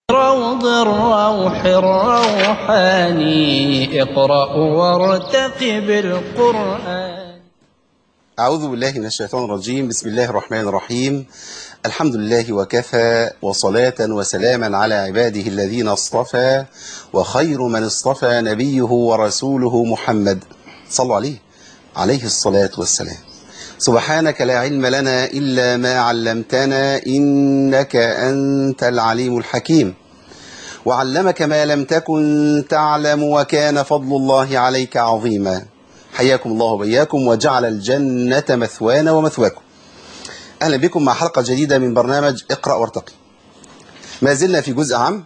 روض الروح الروحاني اقرأ وارتقب القرآن أعوذ بالله من الشيطان الرجيم بسم الله الرحمن الرحيم الحمد لله وكفى وصلاة وسلاما على عباده الذين اصطفى وخير من اصطفى نبيه ورسوله محمد صلوا عليه عليه الصلاة والسلام سبحانك لا علم لنا إلا ما علمتنا إنك أنت العليم الحكيم وعلمك ما لم تكن تعلم وكان فضل الله عليك عظيما حياكم الله وبياكم وجعل الجنة مثوانا ومثواكم أهلا بكم مع حلقة جديدة من برنامج اقرأ وارتقي ما زلنا في جزء عام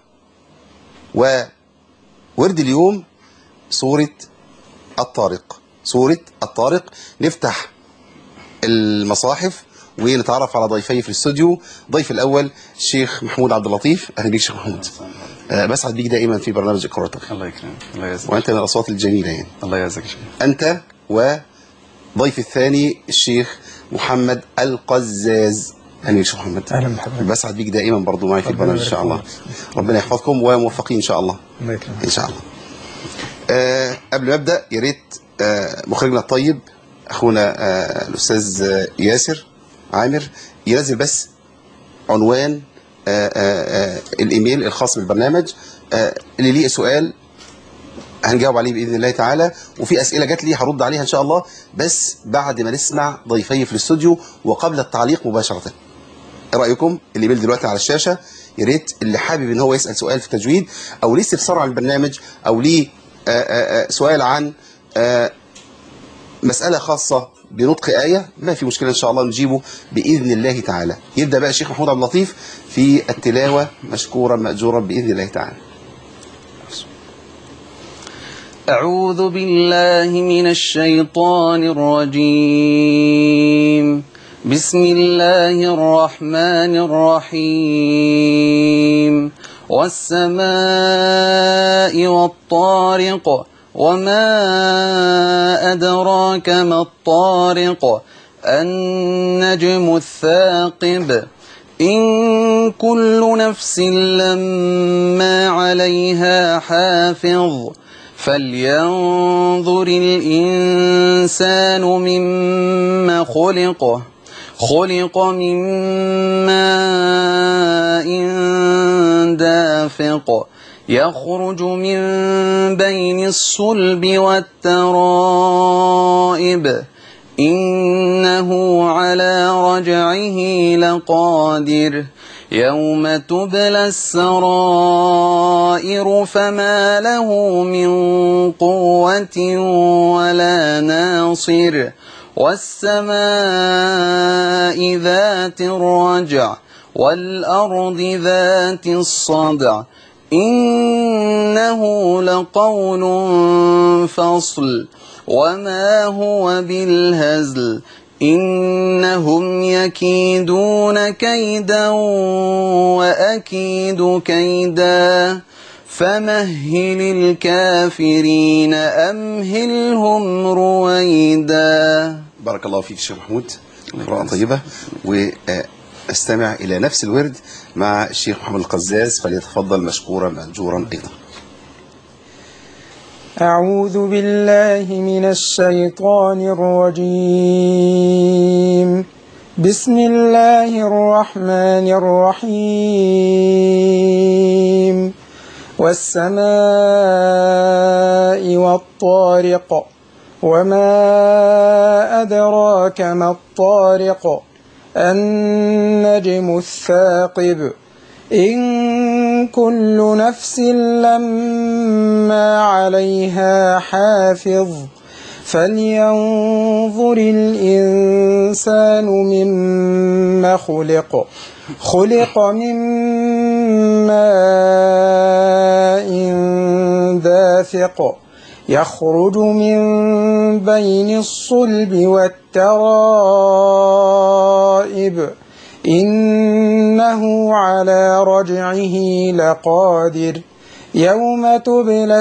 وورد اليوم سورة الطارق سورة الطارق نفتح المصاحف ونتعرف على ضيفي في الاستوديو ضيف الأول الشيخ محمود عبد اللطيف أهلا بيك شيخ محمود آه، بسعد بيك دائما في برنامج اقرأ وارتقي الله يكرمك الله يعزك وأنت من الأصوات الجميلة يعني الله يعزك يا شيخ أنت وضيف الثاني الشيخ محمد القزاز أهلا بيك شيخ محمد أهلا بحضرتك. بسعد بيك دائما برضو معي في ربنا البرنامج إن شاء الله يبارك فيك. ربنا يحفظكم وموفقين إن شاء الله الله يكرمك إن شاء الله آه قبل ما أبدأ يا ريت آه مخرجنا الطيب أخونا آه الأستاذ آه ياسر عامر ينزل بس عنوان آه آه آه الإيميل الخاص بالبرنامج آه اللي ليه سؤال هنجاوب عليه باذن الله تعالى وفي اسئله جات لي هرد عليها ان شاء الله بس بعد ما نسمع ضيفي في الاستوديو وقبل التعليق مباشره ايه رايكم الايميل دلوقتي على الشاشه يا ريت اللي حابب ان هو يسال سؤال في التجويد او ليه استفسار عن البرنامج او ليه آه، آه، آه، سؤال عن آه، مساله خاصه بنطق ايه ما في مشكله ان شاء الله نجيبه باذن الله تعالى يبدا بقى الشيخ محمود عبد اللطيف في التلاوه مشكورا ماجورا باذن الله تعالى أعوذ بالله من الشيطان الرجيم بسم الله الرحمن الرحيم والسماء والطارق وما أدراك ما الطارق النجم الثاقب إن كل نفس لما عليها حافظ فلينظر الإنسان مما خلق خلق من ماء دافق يخرج من بين الصلب والترائب إنه على رجعه لقادر يوم تبلى السرائر فما له من قوة ولا ناصر والسماء ذات الرجع والأرض ذات الصدع إنه لقول فصل وما هو بالهزل إنهم يكيدون كيدا وأكيد كيدا فمهل الكافرين أمهلهم رويدا بارك الله فيك الشيخ محمود قراءة طيبة واستمع إلى نفس الورد مع الشيخ محمد القزاز فليتفضل مشكورا مأجورا أيضا أعوذ بالله من الشيطان الرجيم بسم الله الرحمن الرحيم والسماء والطارق وما أدراك ما الطارق النجم الثاقب إن كل نفس لما عليها حافظ فلينظر الإنسان مما خلق خلق من ماء دافق يخرج من بين الصلب والترائب إنه على رجعه لقادر يوم تبلى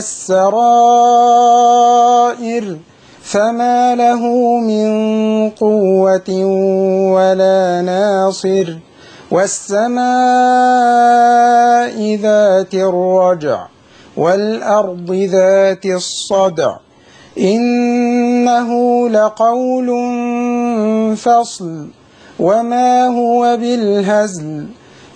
السرائر فما له من قوة ولا ناصر والسماء ذات الرجع والأرض ذات الصدع إنه لقول فصل وما هو بالهزل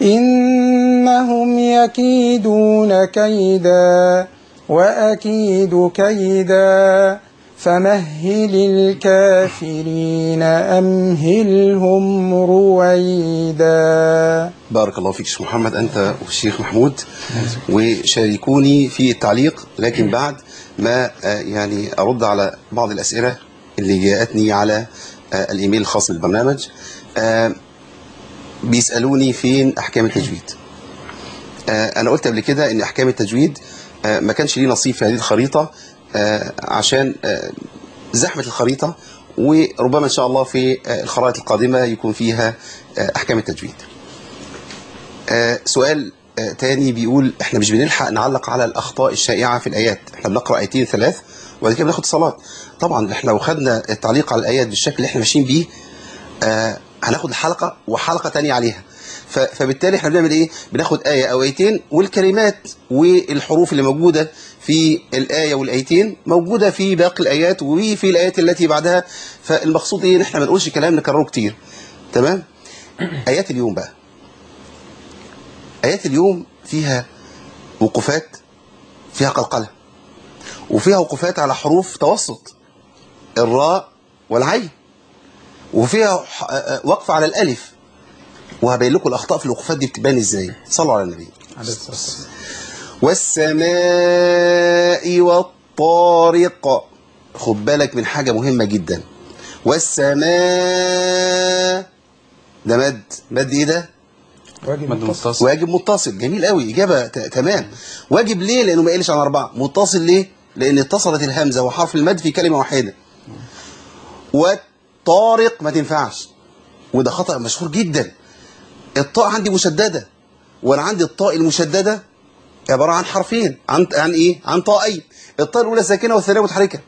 إنهم يكيدون كيدا وأكيد كيدا فمهل الكافرين أمهلهم رويدا بارك الله فيك شيخ محمد أنت والشيخ محمود وشاركوني في التعليق لكن بعد ما آه، يعني أرد على بعض الأسئلة اللي جاءتني على آه، الإيميل الخاص بالبرنامج آه، بيسألوني فين أحكام التجويد آه، أنا قلت قبل كده إن أحكام التجويد آه، ما كانش ليه نصيب في هذه الخريطة آه، عشان آه، زحمة الخريطة وربما إن شاء الله في آه، الخرائط القادمة يكون فيها آه، أحكام التجويد آه، سؤال آه، تاني بيقول احنا مش بنلحق نعلق على الاخطاء الشائعه في الايات احنا بنقرا ايتين ثلاث وبعد كده بناخد صلاه طبعا احنا لو خدنا التعليق على الايات بالشكل اللي احنا ماشيين بيه آه هناخد الحلقه وحلقه تانية عليها ف- فبالتالي احنا بنعمل ايه بناخد ايه او ايتين والكلمات والحروف اللي موجوده في الايه والايتين موجوده في باقي الايات وفي الايات التي بعدها فالمقصود ايه ان احنا ما نقولش كلام نكرره كتير تمام ايات اليوم بقى آيات اليوم فيها وقوفات فيها قلقلة وفيها وقوفات على حروف توسط الراء والعين وفيها ح- آه، آه، وقف على الألف وهبين لكم الأخطاء في الوقوفات دي بتبان إزاي صلوا على النبي عليه الصلاة والسلام والسماء والطارق خد بالك من حاجة مهمة جدا والسماء ده مد مد ايه ده واجب مد متصل متصل واجب متصل جميل قوي إجابة ت- تمام واجب ليه لأنه ما يقلش عن أربعة متصل ليه لأن اتصلت الهمزة وحرف المد في كلمة واحدة والطارق ما تنفعش وده خطأ مشهور جدا الطاء عندي مشددة وأنا عندي الطاء المشددة عبارة عن حرفين عن عن إيه عن طائين الطاء الأولى ساكنة والثانية متحركة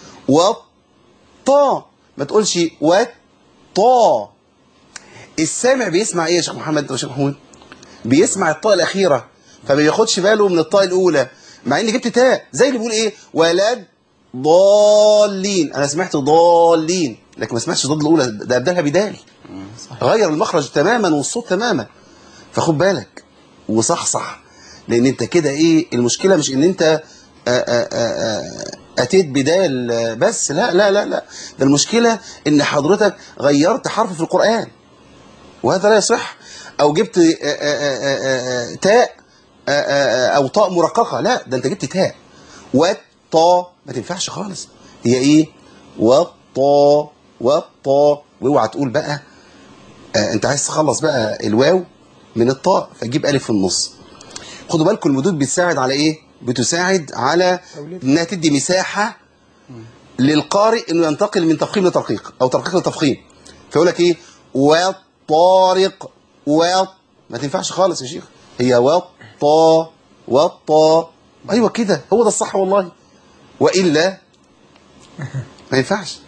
والطاء ما تقولش والطاء السامع بيسمع ايه يا شيخ محمد يا شيخ محمود بيسمع الطاء الاخيره فما بياخدش باله من الطاء الاولى مع اني جبت تاء زي اللي بيقول ايه ولد ضالين انا سمعت ضالين لكن ما سمعتش ضاد الاولى ده ابدلها بدال صحيح غير المخرج تماما والصوت تماما فخد بالك وصحصح لان انت كده ايه المشكله مش ان انت آآ آآ آآ اتيت بدال آه، بس لا لا لا لا ده المشكله ان حضرتك غيرت حرف في القران وهذا لا يصح او جبت آآ آآ آآ آآ تاء آآ آآ او طاء مرققه لا ده انت جبت تاء والطاء ما تنفعش خالص هي ايه والطاء والطاء واوعى تقول بقى آه انت عايز تخلص بقى الواو من الطاء فتجيب الف في النص خدوا بالكم المدود بتساعد على ايه بتساعد على توليد. انها تدي مساحه للقارئ انه ينتقل من تفخيم لترقيق او ترقيق لتفخيم فيقول لك ايه والطارق و ما تنفعش خالص يا شيخ هي والطا والطا ايوه كده هو ده الصح والله والا ما ينفعش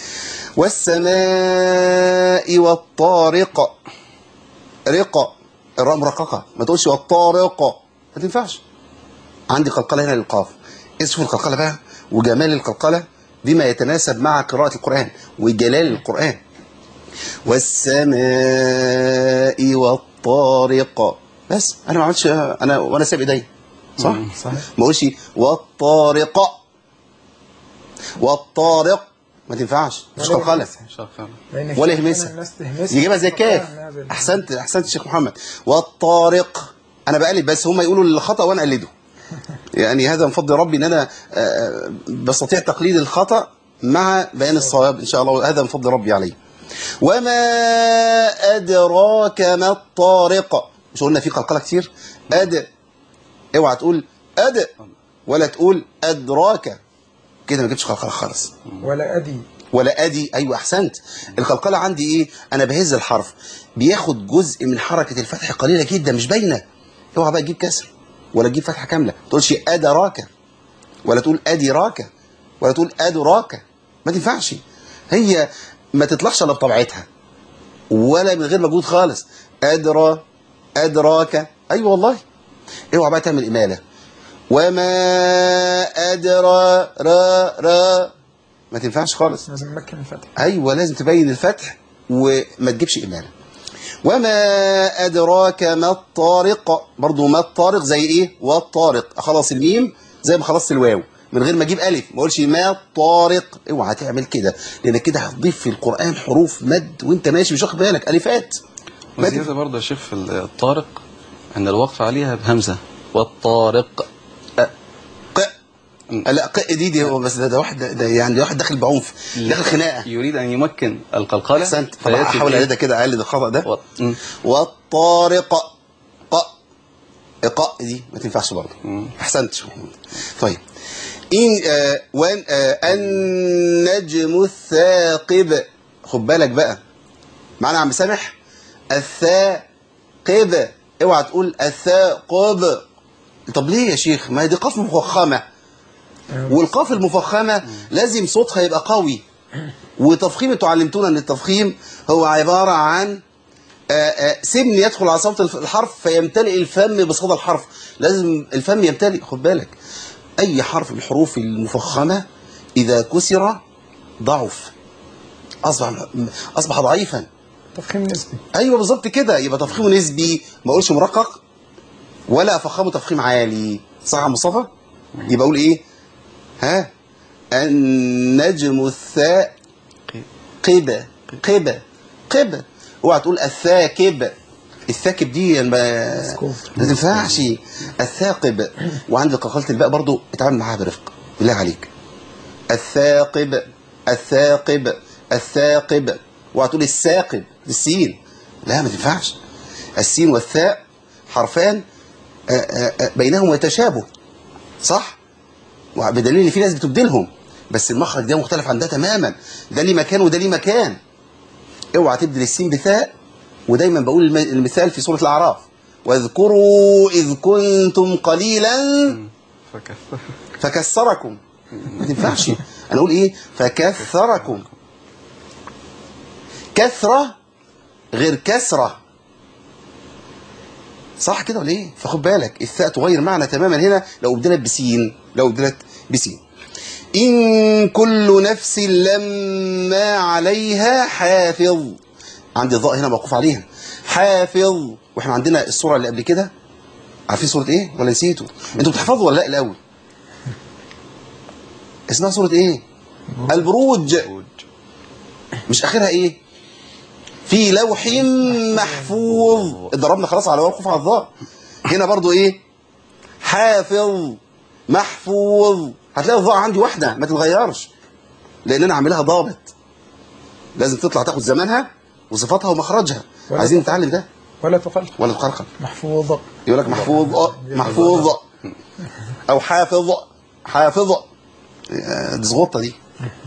والسماء والطارق رق الراء مرققه ما تقولش والطارق ما تنفعش عندي قلقله هنا للقاف اسم القلقله بقى وجمال القلقله بما يتناسب مع قراءه القران وجلال القران والسماء والطارق بس انا ما عملتش انا وانا سايب ايدي صح مم، صحيح ما اقولش والطارق والطارق ما تنفعش مش ولا قلقله شغال لأن ولا في يهمسها. الناس تهمسها يجيبها زي الكاف فقطعنا بال- احسنت احسنت الشيخ محمد والطارق انا بقلد بس هم يقولوا الخطا وانا اقلده يعني هذا من فضل ربي ان انا آه، بستطيع تقليد الخطا مع بيان الصواب ان شاء الله هذا من فضل ربي علي وما ادراك ما الطارق مش قلنا في قلقله كتير اد اوعى تقول اد ولا تقول ادراك كده ما جبتش قلقله خالص ولا أدي ولا ادي ايوه احسنت القلقله عندي ايه انا بهز الحرف بياخد جزء من حركه الفتح قليله جدا مش باينه اوعى بقى تجيب كسر ولا تجيب فتحه كامله ما تقولش ادراك ولا تقول ادراك ولا تقول ادراك ما تنفعش هي ما تطلعش الا بطبيعتها ولا من غير مجهود خالص ادرى ادراك ايوه والله اوعى بقى تعمل اماله وما ادرى را را ما تنفعش خالص لازم نمكن الفتح ايوه لازم تبين الفتح وما تجيبش اماله وما ادراك ما الطارق برضو ما الطارق زي ايه والطارق اخلص الميم زي ما خلصت الواو من غير ما اجيب الف ما اقولش ما الطارق اوعى تعمل كده لانك كده هتضيف في القران حروف مد وانت ماشي مش واخد بالك الفات ما وزيادة برضه يا شيخ في الطارق أن الوقف عليها بهمزة والطارق ق لا ق دي دي هو بس ده, ده واحد ده يعني ده واحد داخل بعنف داخل خناقه يريد أن يمكن القلقلة احسنت طب فيأتي احاول بإيه؟ اقلدها كده اقلد الخطا ده و- م. والطارق ق قاء دي ما تنفعش برضه مم. احسنت شيخ محمود. طيب ان آه وان آه النجم الثاقب خد بالك بقى معانا يا عم سامح الثاقب اوعى تقول الثاقب طب ليه يا شيخ ما هي دي قاف مفخمه والقاف المفخمه لازم صوتها يبقى قوي وتفخيم انتوا علمتونا ان التفخيم هو عباره عن آه، آه، سن يدخل على صوت الف- الحرف فيمتلئ الفم بصدى الحرف لازم الفم يمتلئ خد بالك اي حرف من الحروف المفخمه اذا كسر ضعف اصبح اصبح ضعيفا تفخيم نسبي ايوه بالظبط كده يبقى تفخيمه نسبي ما اقولش مرقق ولا افخمه تفخيم عالي صح يا مصطفى يبقى اقول ايه ها النجم الثاء قبة قبة قبة اوعى تقول الثاكب الثاكب دي يعني ما مسكوت. ما تنفعش الثاقب وعندك قلقلة الباء برضو اتعامل معاها برفق بالله عليك الثاقب الثاقب الثاقب وهتقول الثاقب بالسين لا ما تنفعش السين والثاء حرفان آه، آه، آه، بينهما تشابه صح بدليل ان في ناس بتبدلهم بس المخرج ده مختلف عن ده تماما ده ليه مكان وده ليه مكان اوعى تبدل السين بثاء ودايما بقول الم- المثال في سوره الاعراف واذكروا اذ كنتم قليلا فكف فكسركم ما تنفعش انا اقول ايه فكثركم كثره غير كسره صح كده ولا ايه فخد بالك الثاء تغير معنى تماما هنا لو ابدلت بسين لو ابدلت بسين ان كل نفس لما عليها حافظ عندي الضاء هنا موقوف عليها حافظ واحنا عندنا الصوره اللي قبل كده عارفين صوره ايه ولا نسيتوا انتوا بتحفظوا ولا لا الاول اسمها صوره ايه البروج مش اخرها ايه في لوح محفوظ ضربنا خلاص على موقف على الضاء هنا برضو ايه حافظ محفوظ هتلاقي الضاء عندي واحده ما تتغيرش لان انا عاملها ضابط لازم تطلع تاخد زمانها وصفاتها ومخرجها ولا عايزين نتعلم ده ولا تقلق ولا تقرقر محفوظة يقول لك محفوظ آه، محفوظ او حافظ حافظ آه، دي زغطه دي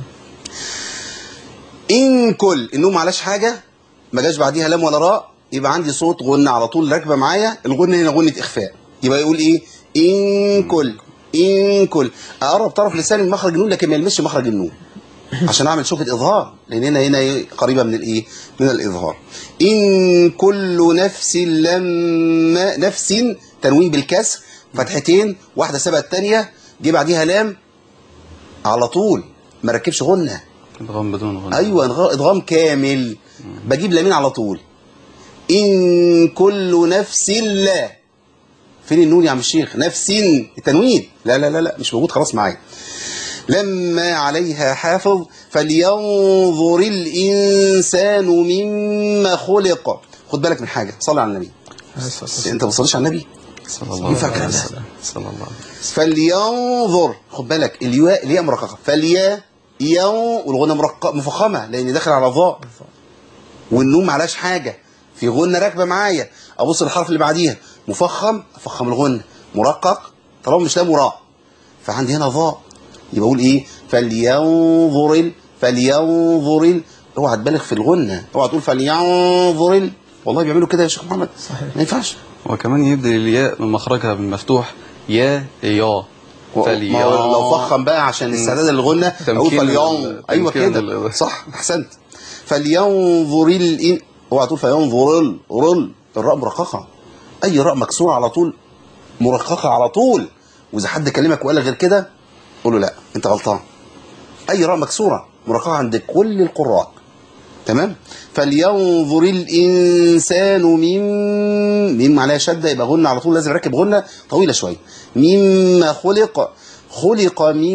ان كل النوم معلاش حاجه ما جاش بعديها لام ولا راء يبقى عندي صوت غنه على طول راكبه معايا الغنه هنا غنه اخفاء يبقى يقول ايه ان كل ان كل اقرب طرف لساني من مخرج النون لكن ما يلمسش مخرج النون عشان اعمل شوفة اظهار لان هنا هنا إيه؟ قريبه من الايه من الاظهار ان كل نفس لما نفس تنوين بالكسر فتحتين واحده سبقه الثانيه جه بعديها لام على طول ما ركبش غنه ادغام بدون غنى ايوه إدغام- ادغام كامل بجيب لامين على طول ان كل نفس لا فين النون يا عم الشيخ نفس التنوين لا لا لا لا مش موجود خلاص معايا لما عليها حافظ فلينظر الانسان مما خلق خد بالك من حاجه صلي على النبي انت ما بتصليش على النبي صلى الله ينفع عليه الكلام ده؟ وسلم صلى الله عليه وسلم فلينظر خد بالك الياء الياء مرققه فليا يو والغنه مرققه مفخمه لان داخل على ضاء والنون معلاش حاجه في غنه راكبه معايا ابص للحرف اللي بعديها مفخم افخم الغنه مرقق طالما مش لام وراء فعندي هنا ضاء يبقى اقول ايه فلينظر ال فلينظر ال اوعى تبالغ في الغنه اوعى تقول فلينظر ال والله بيعملوا كده يا شيخ محمد صحيح. ما ينفعش وكمان يبدل الياء من مخرجها بالمفتوح يا يا ما هو لو فخم بقى عشان استعداد الغنة اقول تمكين فلينظر ال- ايوه تمكين كده ال- صح احسنت فلينظر الإن اوعى تقول فينظر ال رل الراء مرققة اي راء مكسوره على طول مرققه على طول واذا حد كلمك وقال لك غير كده قول له لا انت غلطان اي راء مكسوره مرققه عند كل القراء تمام فلينظر الانسان مم ميم عليها شده يبقى غنه على طول لازم اركب غنه طويله شويه مما خلق خلق من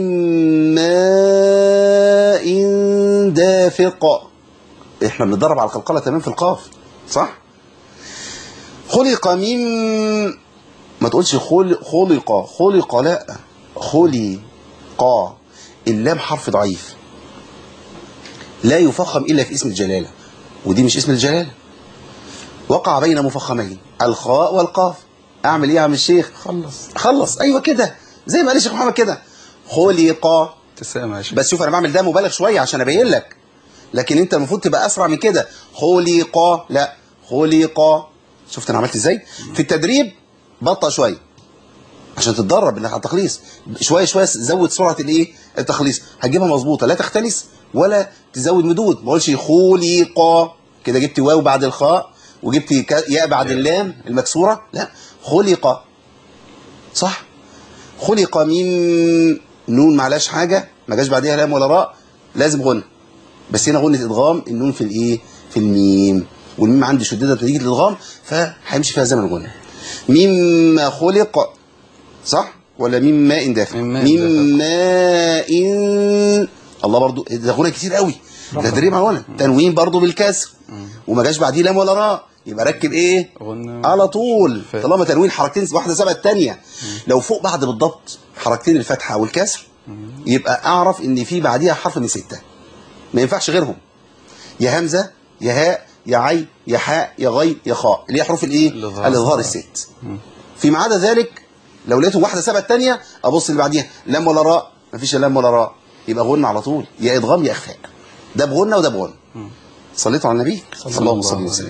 ماء دافق احنا بنتدرب على القلقله تمام في القاف صح خلق من ما تقولش خلق خلق خلق لا خلق اللام حرف ضعيف لا يفخم الا في اسم الجلاله ودي مش اسم الجلاله وقع بين مفخمين الخاء والقاف اعمل ايه يا عم الشيخ خلص خلص ايوه كده زي ما قال الشيخ محمد كده خلق تسامح يا شيخ بس شوف انا بعمل ده مبالغ شويه عشان ابين لك لكن انت المفروض تبقى اسرع من كده خلق لا خلق شفت انا عملت ازاي في التدريب بطأ شويه عشان تتدرب انك على التخليص شويه شويه زود سرعه الايه التخليص هتجيبها مظبوطه لا تختلس ولا تزود مدود ما اقولش خلق كده جبت واو بعد الخاء وجبت كا- ياء بعد اللام المكسوره لا خلق صح خلق من نون معلاش حاجه ما جاش بعديها لام ولا راء لازم غنى بس هنا غنة ادغام النون في الايه في الميم والميم عندي شديده نتيجه الادغام فهيمشي فيها زمن الغنى مما خلق صح ولا من ماء دافق من ماء من ماء الله برضو ده غنى كتير قوي ده تدريب على غنى تنوين برضو بالكسر وما جاش بعديه لام ولا راء يبقى ركب ايه غنى على طول ف- طالما تنوين حركتين واحده سبق الثانيه لو فوق بعض بالضبط حركتين الفتحه والكسر يبقى اعرف ان في بعديها حرف من سته ما ينفعش غيرهم يا همزه يا هاء يا عين يا حاء يا غين يا خاء اللي هي حروف الايه الإظهار. الاظهار الست فيما عدا ذلك لو لقيتهم واحده سبق الثانيه ابص اللي بعديها لام ولا راء مفيش لا لام ولا راء يبقى غنى على طول يا ادغام يا اخفاء ده بغنى وده بغنى صليتوا على النبي صلى الله عليه وسلم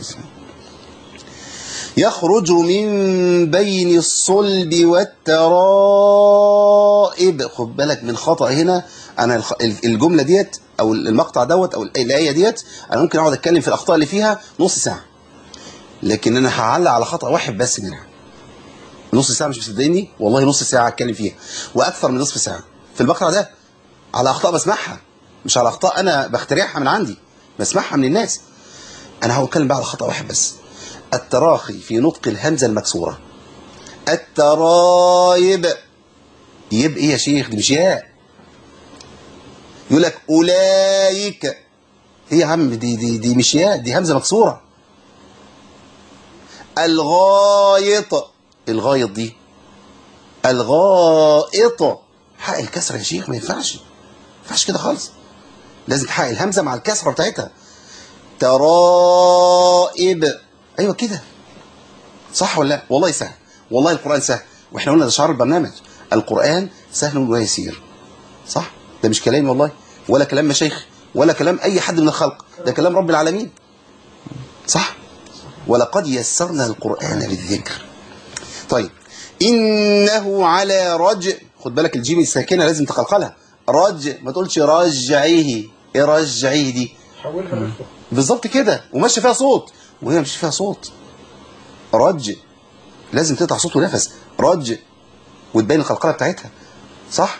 يخرج من بين الصلب والترائب خد بالك من خطأ هنا انا الخ- الجمله ديت او المقطع دوت او الايه ديت انا ممكن اقعد اتكلم في الاخطاء اللي فيها نص ساعه لكن انا هعلق على خطأ واحد بس منها نص ساعه مش مصدقني والله نص ساعه اتكلم فيها واكثر من نصف ساعه في المقطع ده على اخطاء بسمعها مش على اخطاء انا بخترعها من عندي بسمعها من الناس انا هتكلم بقى على خطأ واحد بس التراخي في نطق الهمزة المكسورة الترايب يبقى ايه يا شيخ دي مش ياء يقول لك اولئك ايه يا عم دي دي دي مش ياء دي همزة مكسورة الغايط الغايط دي الغائط حق الكسرة يا شيخ ما ينفعش ما ينفعش كده خالص لازم تحقق الهمزة مع الكسرة بتاعتها ترائب ايوه كده صح ولا لا والله سهل والله القرآن سهل واحنا قلنا ده شعار البرنامج القرآن سهل ويسير صح ده مش كلامي والله ولا كلام مشايخ ولا كلام اي حد من الخلق ده كلام رب العالمين صح ولقد يسرنا القرآن للذكر طيب إنه على رج خد بالك الجيم الساكنة لازم تقلقلها رج ما تقولش رجعيه ايه رجعيه دي حولها للفوق بالظبط كده وماشي فيها صوت وهي مش فيها صوت رج لازم تقطع صوت ونفس رج وتبين القلقله بتاعتها صح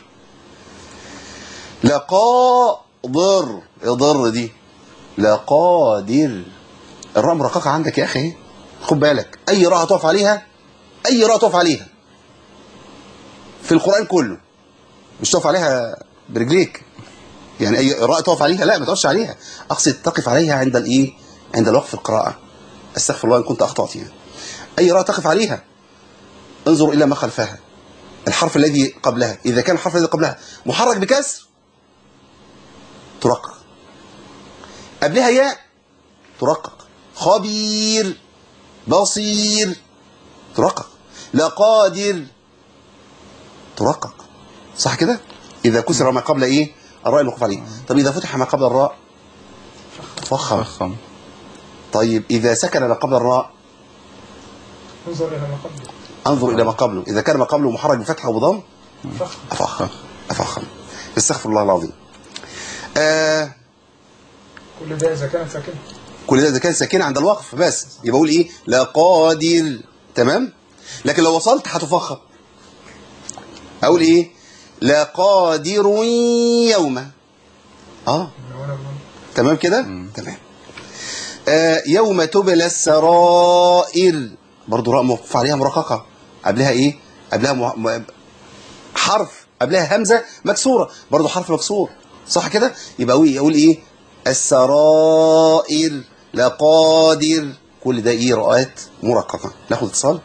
لقادر اضر دي لقادر الراء مرققه عندك يا اخي اهي. خد بالك اي راء هتقف عليها اي راء تقف عليها في القران كله مش تقف عليها برجليك يعني اي راء تقف عليها لا ما تقفش عليها اقصد تقف عليها عند الايه عند الوقف في القراءه استغفر الله ان كنت اخطات يعني اي راء تقف عليها انظر الى ما خلفها الحرف الذي قبلها اذا كان الحرف الذي قبلها محرك بكسر ترقق قبلها ياء ترقق خبير بصير ترقق لقادر ترقق صح كده اذا كسر ما قبل ايه الراء الموقوف عليه طب اذا فتح ما قبل الراء فخم فخم طيب اذا سكن ما قبل الراء انظر الى ما قبله انظر الى ما قبله اذا كان ما قبله محرك بفتحه وبضم فخر افخم افخم استغفر الله العظيم آه كل ده اذا كانت ساكنه كل ده اذا كان ساكنه عند الوقف بس يبقى اقول ايه لا قادر تمام لكن لو وصلت هتفخم اقول ايه لقادر يوم اه لو انا بقول تمام كده تمام آه يوم تبلى السرائر برضو راء موقوف عليها مرققه قبلها ايه قبلها م... م... حرف قبلها همزه مكسوره برضو حرف مكسور صح كده يبقى اقول يقول ايه السرائر لقادر كل ده ايه راءات مرققه ناخد اتصال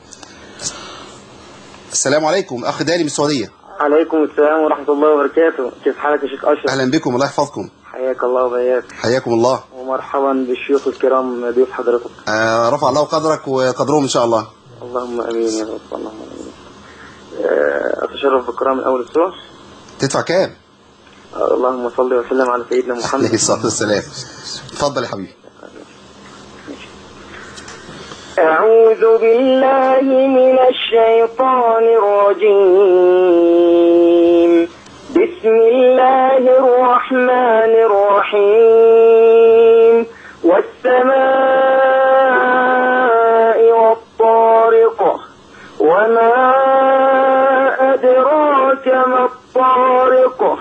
السلام عليكم اخ دالي من السعوديه عليكم السلام ورحمة الله وبركاته كيف حالك يا شيخ أشرف اهلا بكم الله يحفظكم حياك الله وبياك حياكم الله ومرحبا بالشيوخ الكرام ضيوف حضرتك آه رفع الله قدرك وقدرهم ان شاء الله اللهم امين يا رب اللهم امين آه، اتشرف بكرام من اول السوره تدفع كام آه، اللهم صل وسلم على سيدنا عليه محمد الصلاه والسلام اتفضل يا حبيبي أعوذ بالله من الشيطان الرجيم بسم الله الرحمن الرحيم والسماء والطارق وما أدراك ما الطارق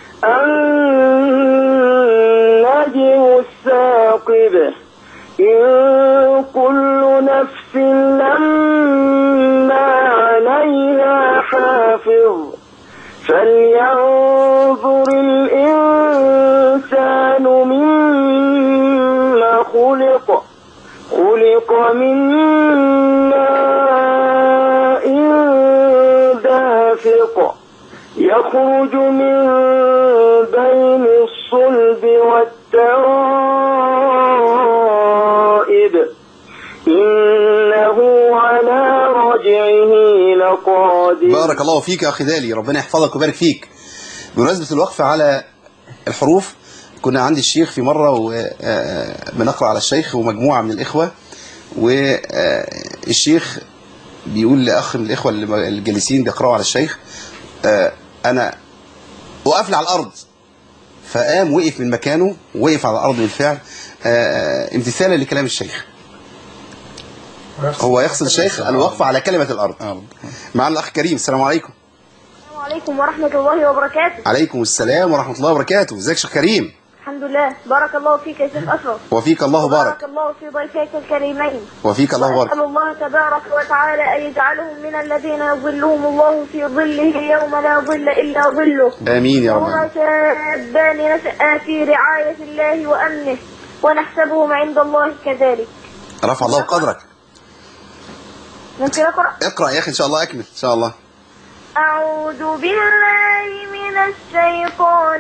النجم الثاقب إن كل نفس لما عليها حافظ فلينظر الإنسان مما خلق خلق من ماء دافق يخرج من بين الصلب والترائب إنه على رجعه لقادر بارك الله فيك يا اخي دالي ربنا يحفظك ويبارك فيك بمناسبه الوقف على الحروف كنا عندي الشيخ في مره وبنقرا على الشيخ ومجموعه من الاخوه والشيخ بيقول لاخ من الاخوه اللي الجالسين بيقراوا على الشيخ آه، انا وقف لي على الارض فقام وقف من مكانه وقف على الارض بالفعل آه، امتثالا لكلام الشيخ هو يقصد الشيخ الوقف على كلمه الارض آه. معنا الاخ كريم السلام عليكم السلام عليكم ورحمة الله وبركاته عليكم السلام ورحمه الله وبركاته ازيك يا شيخ كريم الحمد لله بارك الله فيك يا شيخ أشرف وفيك الله بارك بارك الله في ضيفيك الكريمين وفيك الله بارك أسأل الله تبارك وتعالى أن يجعلهم من الذين يظلهم الله في ظله يوم لا ظل إلا ظله امين يا رب وهما شابان نشأ في رعاية الله وأمنه ونحسبهم عند الله كذلك رفع الله قدرك ممكن أقرأ اقرا يا اخي ان شاء الله اكمل ان شاء الله أعوذ بالله من الشيطان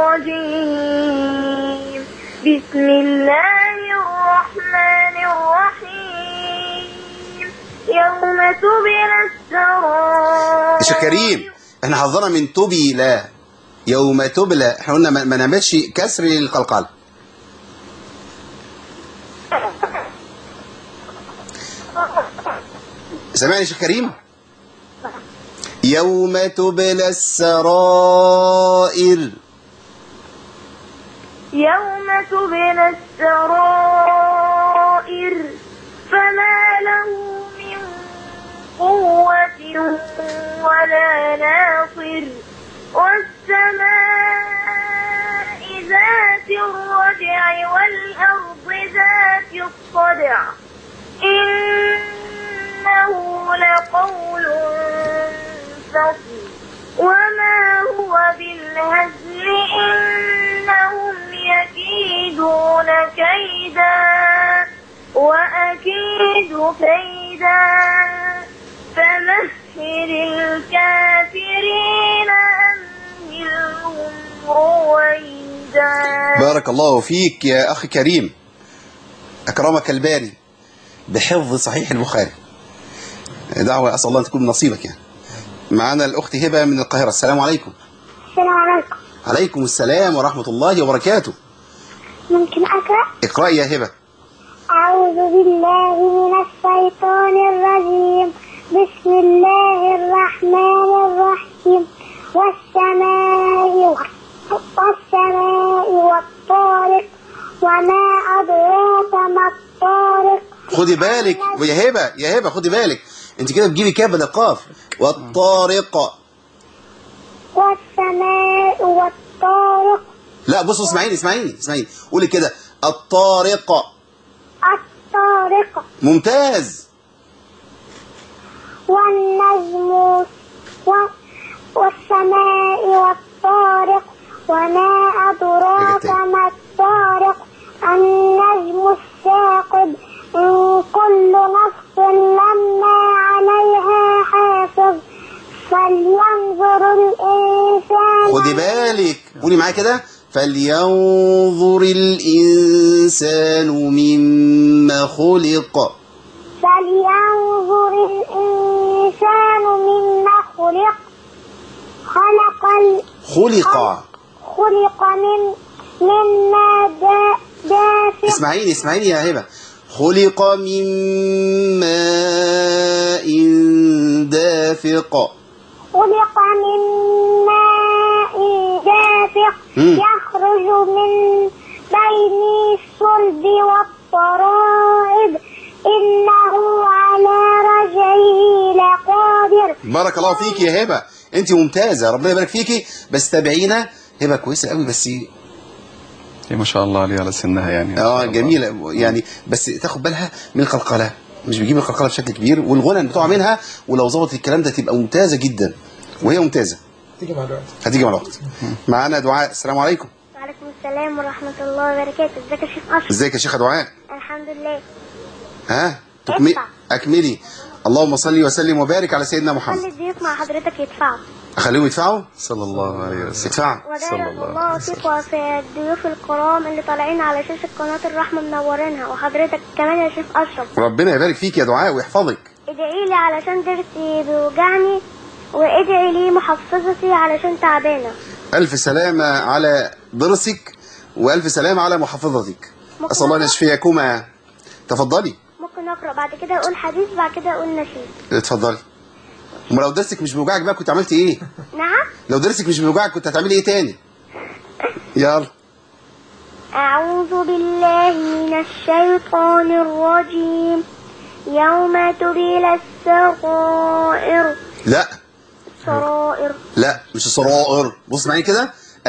الرجيم بسم الله الرحمن الرحيم يوم تبلى السرائر يا شيخ كريم احنا حظنا من تبلى يوم تبلى احنا قلنا ما ما نعملش كسر للقلقال سامعني يا شيخ كريم يوم تبلى السرائر يوم تبلى السرائر فما له من قوة ولا ناصر والسماء ذات الرجع والأرض ذات الصدع إنه لقول فصل وما هو بالهزل إنهم يكيدون كيدا وأكيد كيدا فمهل الكافرين أمهلهم رويدا بارك الله فيك يا أخي كريم أكرمك الباري بحفظ صحيح البخاري دعوة أسأل الله أن تكون من نصيبك يعني معنا الأخت هبة من القاهرة السلام عليكم السلام عليكم عليكم السلام ورحمة الله وبركاته ممكن أقرأ؟ اقرأي يا هبة أعوذ بالله من الشيطان الرجيم بسم الله الرحمن الرحيم والسماء والسماء والطارق وما أدراك ما الطارق خدي بالك يا هبة يا هبة خدي بالك انت كده بتجيبي كاف بدل قاف والطارق والسماء والطارق لا بصوا اسمعيني اسمعيني اسمعيني قولي كده الطارق الطارق ممتاز والنجم و- والسماء والطارق وما أدراك ما الطارق النجم الثاقب إن كل نفس لما عليها حافظ فلينظر الإنسان خدي بالك قولي معايا كده فلينظر الإنسان مما خلق فلينظر الإنسان مما خلق خلق ال... خلق خلق من مما دا... دافق اسمعيني اسمعيني يا هبة خلق من ماء دافق خلق من ماء دافق مم. يخرج من بين الصلب والترائب إنه على رجعه لقادر بارك الله فيك يا هبة انت ممتازة ربنا يبارك فيكي بس تابعينا هبة كويسة قوي بس هي ما شاء الله عليها على سنها يعني اه جميلة يعني بس تاخد بالها من القلقلة مش بيجيب القلقلة بشكل كبير والغنى بتوع منها ولو ظبطت الكلام ده تبقى ممتازة جدا وهي ممتازة تيجي مع الوقت هتيجي مع الوقت معانا دعاء السلام عليكم وعليكم السلام ورحمة الله وبركاته ازيك يا شيخ أشرف ازيك يا شيخة دعاء الحمد لله ها تكمل ادفع. اكملي اللهم صل وسلم وبارك على سيدنا خلي محمد الضيوف مع حضرتك يدفعوا اخليهم يدفعوا صلى الله عليه وسلم يدفعوا صلى وبارك الله الله فيك وفي الضيوف الكرام اللي طالعين على شاشة قناة الرحمة منورينها وحضرتك كمان يا شيخ أشرف ربنا يبارك فيك يا دعاء ويحفظك ادعي لي علشان ضرسي بيوجعني وادعي لي محفظتي علشان تعبانة الف سلامة على ضرسك والف سلامة على محافظتك اسال الله ان يشفيكما تفضلي ممكن أقرأ بعد كده أقول حديث بعد كده أقول نشيد اتفضلي امال لو ضرسك مش بيوجعك بقى كنت عملت ايه نعم لو ضرسك مش بيوجعك كنت هتعملي ايه تاني يلا أعوذ بالله من الشيطان الرجيم يوم تبلى السرائر لا سرائر لا مش السرائر بص معايا كده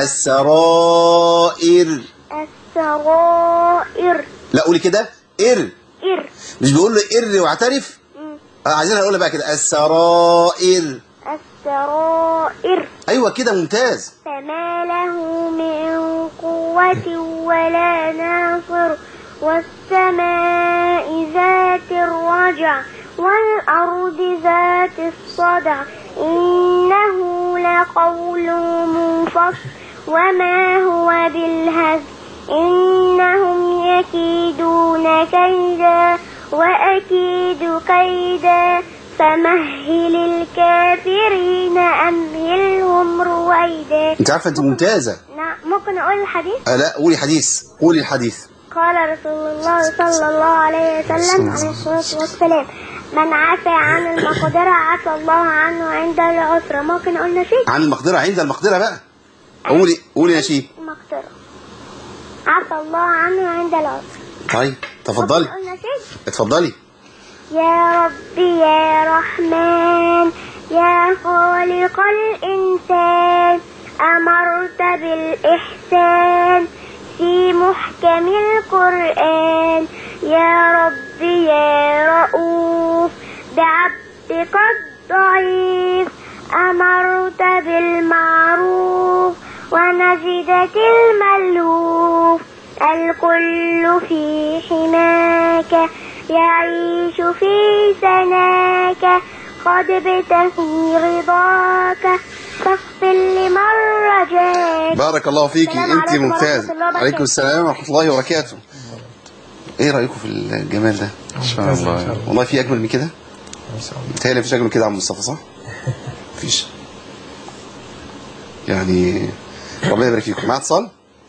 السرائر السرائر لا قولي كده ار إر مش بيقول له ار واعترف مم. آه، عايزين نقولها بقى كده السرائر السرائر ايوه كده ممتاز فما له من قوة ولا ناصر والسماء ذات الرجع والأرض ذات الصدع إنه لقول منفصل وما هو بالهزل إنهم يكيدون كيدا وأكيد كيدا فمهل الكافرين أمهلهم رويدا انت عارفه انت ممتازه نعم ممكن أقول الحديث آه لا قولي حديث قولي الحديث قال رسول الله صلى الله عليه وسلم عليه الصلاة والسلام من عفى عن المقدرة عفى الله عنه عند العسرة ممكن أقول نشيد عن المقدره عند المقدره بقى قولي قولي نشيد مقدرة عفى الله عنه عند العسرة طيب تفضلي ممكن أقول نشيد اتفضلي يا ربي يا رحمن يا خالق الإنسان أمرت بالإحسان في محكم القرآن يا ربي يا رؤوف بعبدك الضعيف أمرت بالمعروف ونجدك الملهوف الكل في حماك يعيش في سناك قد ابتغي رضاك فاغفر لمن رجاك بارك الله فيكي السلام انت عليكم ممتاز ورحمة الله وبركاته. عليكم السلام ورحمه الله وبركاته ايه رايكم في الجمال ده ما شاء الله والله في اجمل من كده ما شاء الله متهيألي مفيش اجمل من كده يا عم مصطفى صح مفيش يعني ربنا يبارك فيكم معايا اتصال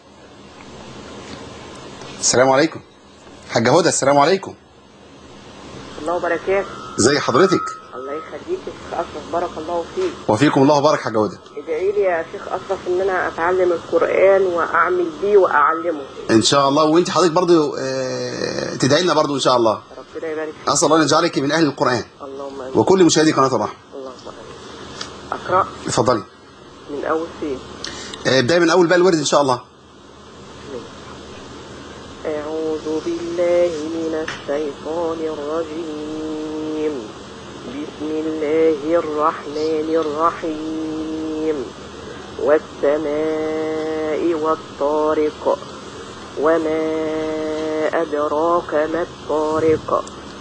السلام عليكم حاجه هدى السلام عليكم الله وبركاته ازي حضرتك الله يخليك يا شيخ اشرف بارك الله فيك وفيكم الله بارك حاجه هدى ادعي لي يا شيخ اشرف ان انا اتعلم القران واعمل بيه واعلمه ان شاء الله وانت حضرتك برضو آه، تدعي لنا برضو ان شاء الله ربنا يبارك فيك اسال الله ان يجعلك من اهل القران اللهم امين وكل مشاهدي قناه الرحمه الله أكبر أقرأ اتفضلي من أول فين آه، ابداي من اول بقى الورد ان شاء الله أعوذ بالله من الشيطان الرجيم بسم الله الرحمن الرحيم والسماء والطارق وما أدراك ما الطارق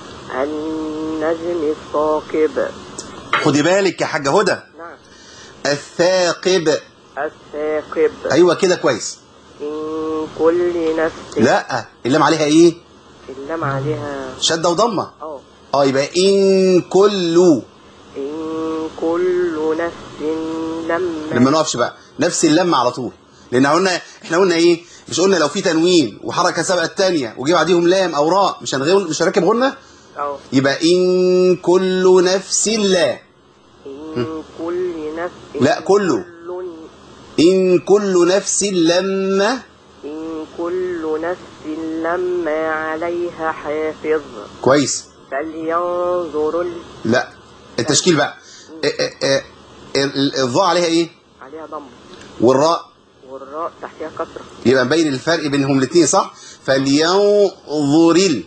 النجم الثاقب خدي بالك يا حاجه هدى نعم الثاقب الثاقب ايوه كده كويس إن كل نفس لا اللام عليها ايه اللام عليها شده وضمه اه اه يبقى ان كل إن كل نفس لما لما نقفش بقى نفس اللمه على طول لان قلنا احنا قلنا ايه مش قلنا لو في تنوين وحركه سابقه الثانيه وجي بعديهم لام او راء مش هنغير مش هنركب غنه أو يبقى ان كل نفس لا إن كل نفس لا، كله. كل ان كل نفس لما إن كل نفس لما عليها حافظ كويس فلينظر ال... لا التشكيل بقى ا- ا- ا- ال- ال- الضاء عليها ايه عليها ضم والراء والراء تحتها كسرة يبقى مبين الفرق بينهم الاثنين صح فلينظر ال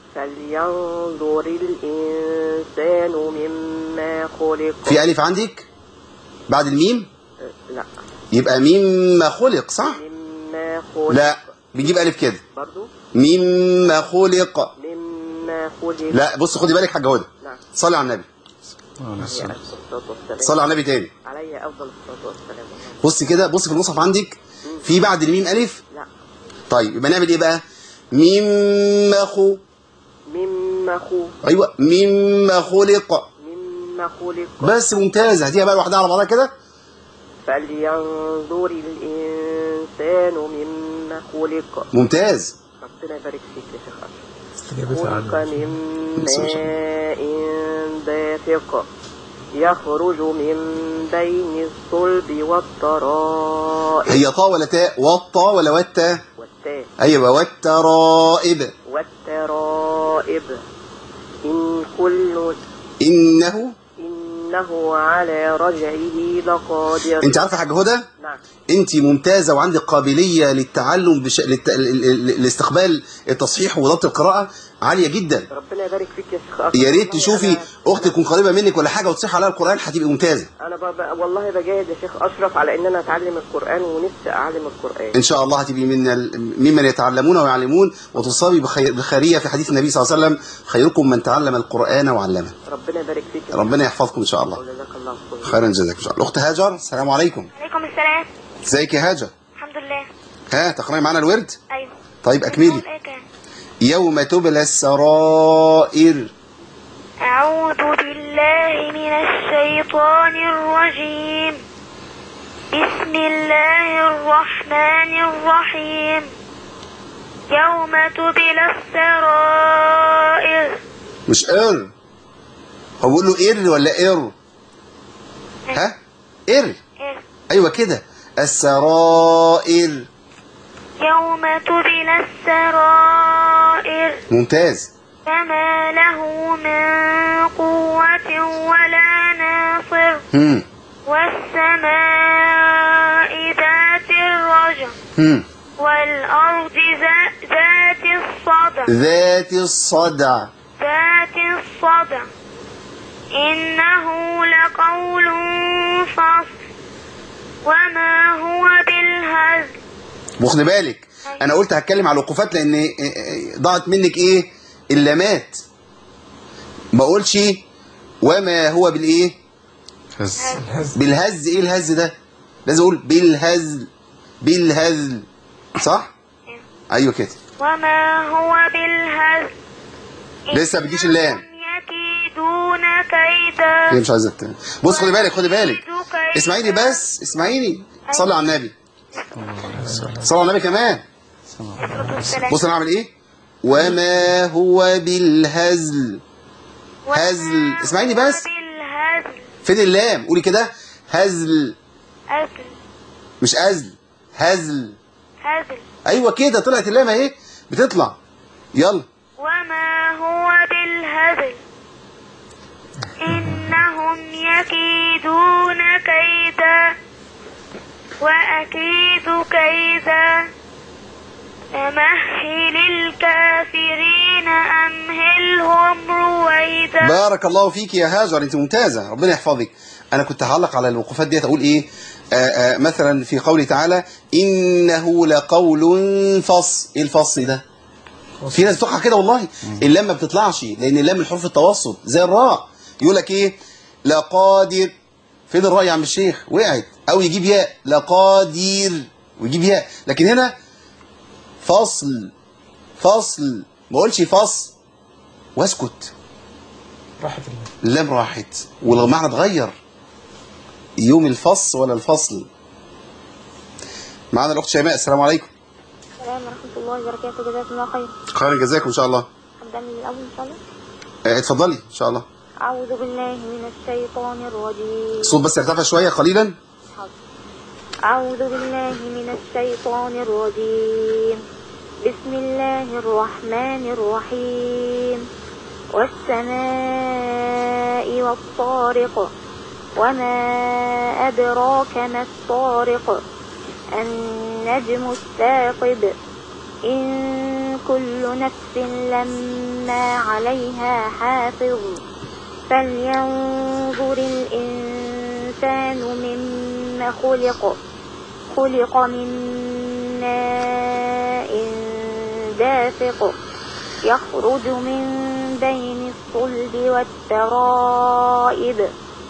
فلينظر الإنسان مما خلق في الف عندك بعد الميم أه، لا يبقى مما خلق صح مما خلق لا بنجيب الف كده برضو مما خلق مما خلق لا بص خدي بالك حاجه هدى نعم صلي على النبي عليه أفضل الصلاة والسلام صلي على النبي تاني علي أفضل الصلاة والسلام بص كده بص في المصحف عندك في بعد الميم الف لا طيب يبقى نعمل ايه بقى مما خو مما خلق ايوه مما خلق مما خلق بس ممتاز هديها بقى لوحدها على بعضها كده فلينظر الإنسان مما خلق ممتاز ربنا يبارك فيك يا شيخ أشرف استجابتها خلق عنه من بسم الله. ماء دافق يخرج من بين الصلب والترائب هي طا ولا تاء والطا ولا والتا والتاء ايوه والترائب والترائب إن كل انه إنه على رجعه لقادر انت عارفه حاجه هدى نعم انت ممتازه وعندك قابليه للتعلم بش... للت... ل- ل- لاستقبال التصحيح وضبط القراءه عاليه جدا ربنا يبارك فيك يا شيخ أشرف يا ريت والله تشوفي أنا- اختك تكون قريبه منك ولا حاجه وتصحي عليها القران هتبقى ممتازه انا ب... ب... والله بجاهد يا شيخ اشرف على ان انا اتعلم القران ونفسي اعلم القران ان شاء الله هتبقي من ال... ممن يتعلمون ويعلمون وتصابي بخير... بخيريه في حديث النبي صلى الله عليه وسلم خيركم من تعلم القران وعلمه ربنا يبارك فيك يا ربنا يحفظكم ان شاء الله جزاك الله خير خيرا جزاك ان شاء الله الاخت هاجر السلام عليكم عليكم السلام ازيك يا هاجر الحمد لله ها تقراي معانا الورد ايوه طيب اكملي بنقول ايه كان يوم تبلى السرائر أعوذ بالله من الشيطان الرجيم بسم الله الرحمن الرحيم يوم تبلى السرائر مش ار هو بيقول له ار ولا ار ها ار إيه؟ ايوه كده السرائر يوم تبلى السرائر ممتاز فما له من قوة ولا ناصر هم والسماء ذات الرجع هم والأرض ذا- ذات الصدع ذات الصدع ذات الصدع إنه لقول فصل وما هو بالهزل واخد بالك انا قلت هتكلم على الوقوفات لان ضاعت منك ايه اللامات ما اقولش وما هو بالايه هز الهز بالهز ايه الهز ده لازم اقول بالهزل بالهزل صح ايوه كده وما هو بالهزل لسه بتجيش اللام. إنهم يكيدون كيدا هي مش عايزه التاني. بص خدي بالك خدي بالك اسمعيني بس اسمعيني صلي على النبي صلي على النبي كمان بص انا هعمل ايه وما هو بالهزل هزل. اسمعيني بس. بالهزل فين اللام قولي كده هزل هزل مش ازل هزل هزل ايوه كده طلعت اللام اهي بتطلع يلا وما هو بالهزل إن يكيدون كيدا وأكيد كيدا فمهل الكافرين أمهلهم رويدا بارك الله فيك يا هاجر انت ممتازه ربنا يحفظك انا كنت هعلق على الوقوفات ديت اقول ايه آآ آآ مثلا في قوله تعالى انه لقول فصل ايه الفصل ده في ناس بتقع كده والله اللام ما بتطلعش لان اللام من حروف التوسط زي الراء يقول لك ايه لقادر فين الراء يا عم الشيخ وقعت او يجيب ياء لقادير ويجيب ياء لكن هنا فصل فصل ما اقولش فصل واسكت راحت الله اللام راحت والمعنى اتغير يوم الفص ولا الفصل معانا الاخت شيماء السلام عليكم السلام ورحمة الله وبركاته جزاكم الله خير خير جزاكم ان شاء الله أبدأ من الأول إن شاء الله آه، اتفضلي ان شاء الله أعوذ بالله من الشيطان الرجيم الصوت بس ارتفع شويه قليلا حاضر. أعوذ بالله من الشيطان الرجيم بسم الله الرحمن الرحيم والسماء والطارق وما أدراك ما الطارق النجم الثاقب إن كل نفس لما عليها حافظ فلينظر الإنسان مما خلق خلق من ماء دافق يخرج من بين الصلب والترائب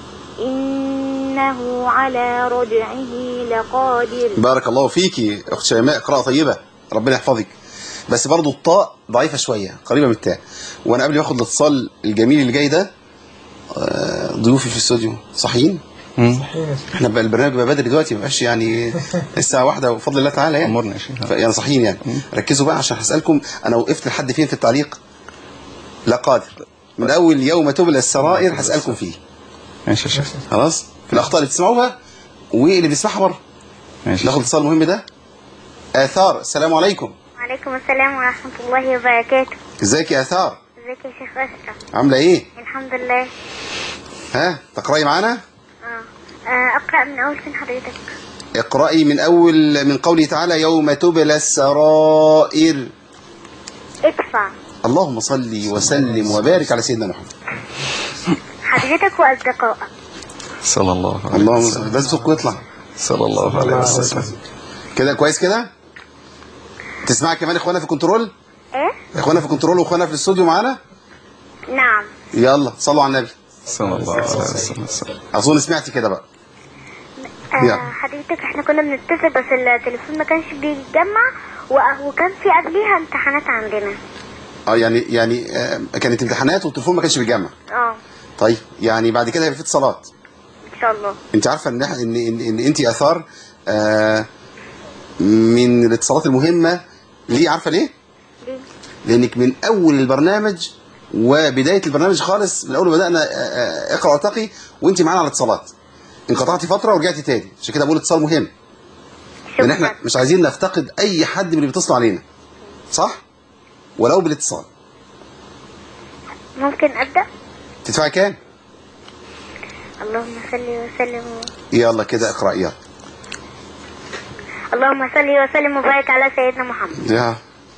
إنه على رجعه لقادر بارك الله فيكي اخت شيماء قراءه طيبه ربنا يحفظك بس برضو الطاء ضعيفه شويه قريبه من التاء وانا قبل ما اخد الاتصال الجميل اللي جاي ده آه، ضيوفي في الاستوديو صحيين صحيح احنا بقى البرنامج بقى بدري دلوقتي ما بقاش يعني الساعه واحدة بفضل الله تعالى يعني أمرنا يا شيخ. ف- يعني صحيين يعني ركزوا بقى عشان هسألكم انا وقفت لحد فين في التعليق لا قادر من اول يوم تبلى السرائر هسألكم فيه ماشي يا شيخ خلاص في الاخطاء اللي بتسمعوها واللي بيسمعها بره ماشي يا ناخد شيخ. اتصال مهم ده اثار السلام عليكم وعليكم السلام ورحمة الله وبركاته ازيك يا اثار ازيك يا شيخ أشرف عامله ايه الحمد لله ها تقراي معانا آه. آه أقرأ من أول فين حضرتك اقرأي من اول من قوله تعالى يوم تبلى السرائر ادفع اللهم صل وسلم وبارك على سيدنا محمد حضرتك وأصدقائك صلى الله عليه اللهم وسلم لازم صوتكم يطلع صلى الله عليه وسلم كده كويس كده تسمعي كمان اخوانا في كنترول إيه؟ اخوانا في كنترول واخوانا في الاستوديو معانا نعم يلا صلوا على النبي صلى الله عليه وسلم اظن سمعتي كده بقى آه يلا. حضرتك احنا كنا بنتصل بس التليفون ما كانش بيتجمع و- وكان في قبليها امتحانات عندنا اه يعني يعني آه كانت امتحانات والتليفون ما كانش بيجمع اه طيب يعني بعد كده هيبقى في اتصالات ان شاء الله انت عارفه ان إحنا- ان ان, إن انت اثار آه من الاتصالات المهمه ليه عارفه ليه ليه؟ لانك من اول البرنامج وبدايه البرنامج خالص من اول ما بدانا آه، آه، اقرا وارتقي وانت معانا على الاتصالات انقطعتي فتره ورجعتي تاني عشان كده بقول اتصال مهم لان احنا شكرا مش عايزين نفتقد اي حد من اللي بيتصلوا علينا صح ولو بالاتصال ممكن أبدأ تدفعي كام اللهم صل وسلم يلا كده اقرا يلا اللهم صل وسلم وبارك على سيدنا محمد يا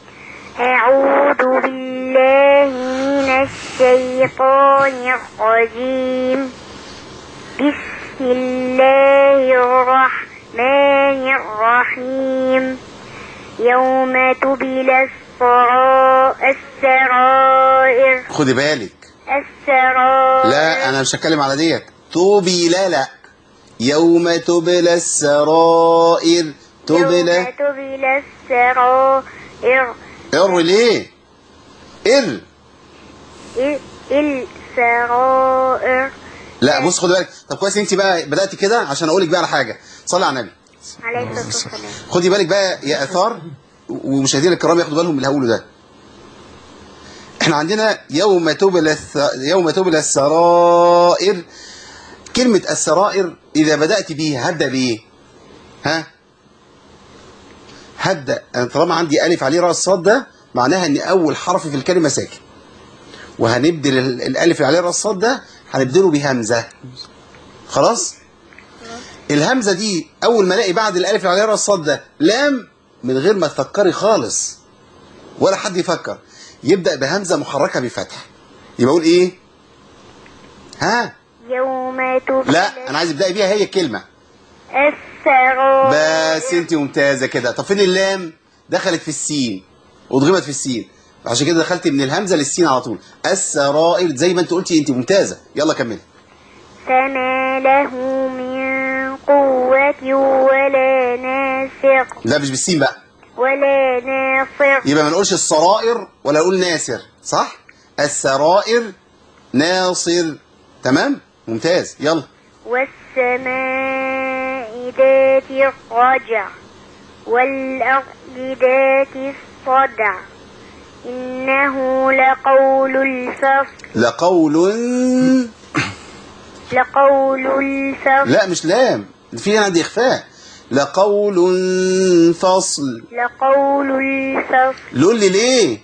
أعوذ بالله من الشيطان الرجيم بسم الله الرحمن الرحيم يوم تبلى السرا- السرائر خدي بالك السرائر لا انا مش هتكلم على ديت توبي لا لا يوم تبلى السرائر يوم تبلى تبلى السرائر ار ليه ار ال- السرائر لا بص خدي بالك طب كويس انت بقى بدات كده عشان اقول لك بقى على حاجه صلي على النبي عليه الصلاة والسلام خدي بالك بقى يا اثار ومشاهدينا الكرام ياخدوا بالهم من اللي هقوله ده احنا عندنا يوم تبلى الث... يوم تبلى السرائر كلمة السرائر إذا بدأت بيها هبدأ بإيه؟ ها؟ هبدأ أنا طالما عندي ألف عليه رأس صاد ده معناها إن أول حرف في الكلمة ساكن وهنبدل ال- الألف اللي عليه رأس صاد ده هنبدله بهمزة خلاص الهمزه دي اول ما الاقي بعد الالف اللي عليها الصاد ده لام من غير ما تفكري خالص ولا حد يفكر يبدا بهمزه محركه بفتح يبقى اقول ايه ها يوم تبلى لا انا عايز ابدا بيها هي الكلمه السرائر بس انت ممتازه كده طب فين اللام دخلت في السين وضغمت في السين عشان كده دخلت من الهمزه للسين على طول السرائر زي ما انت قلتي انت ممتازه يلا كملي فما له من قوة ولا ناصر لا مش بالسين بقى ولا ناصر يبقى ما نقولش السرائر ولا نقول ناصر صح السرائر ناصر تمام ممتاز يلا والسماء ذات الرجع والأرض ذات الصدع إنه لقول الفصل لقول لقول الفصل لا مش لام في عندي اخفاء لقول فصل لقول الفصل لول لي ليه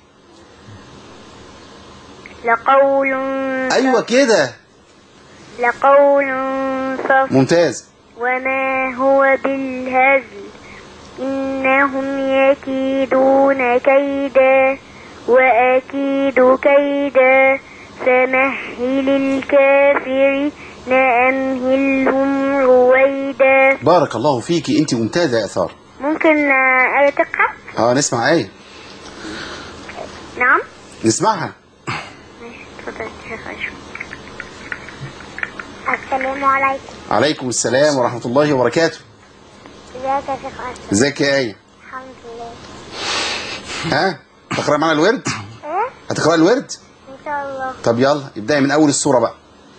لقول ايوه كده لقول فصل ممتاز وما هو بالهزل إنهم يكيدون كيدا وأكيد كيدا فمهل الكافرين أمهلهم رويدا بارك الله فيكي انت ممتازه يا اثار ممكن آه، آية تقرأ؟ اه نسمع ايه نعم نسمعها ماشي، اتفضل يا شيخ أشرف. السلام عليكم عليكم السلام ورحمه الله وبركاته ازيك يا شيخ أشرف ازيك يا ايه الحمد لله ها تقرا معنا الورد ايه هتقرا الورد ان شاء الله طب يلا ابداي من اول السوره بقى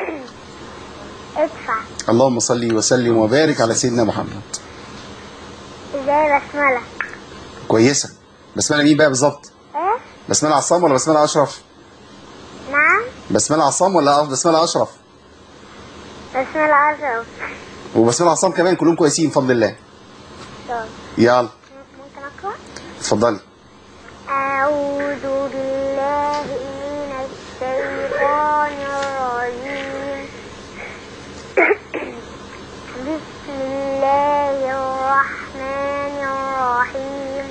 ادفع اللهم صل وسلم وبارك على سيدنا محمد ازاي بسملة كويسه بسمله مين بقى بالظبط ايه بسمله عصام ولا بسمله اشرف نعم بسمله عصام ولا بسمله اشرف بسملة أشرف وبسمله عصام كمان كلهم كويسين بفضل الله طب يلا ممكن أقرأ؟ اتفضلي أعوذ بالله من الشيطان الرجيم بسم الله الرحمن الرحيم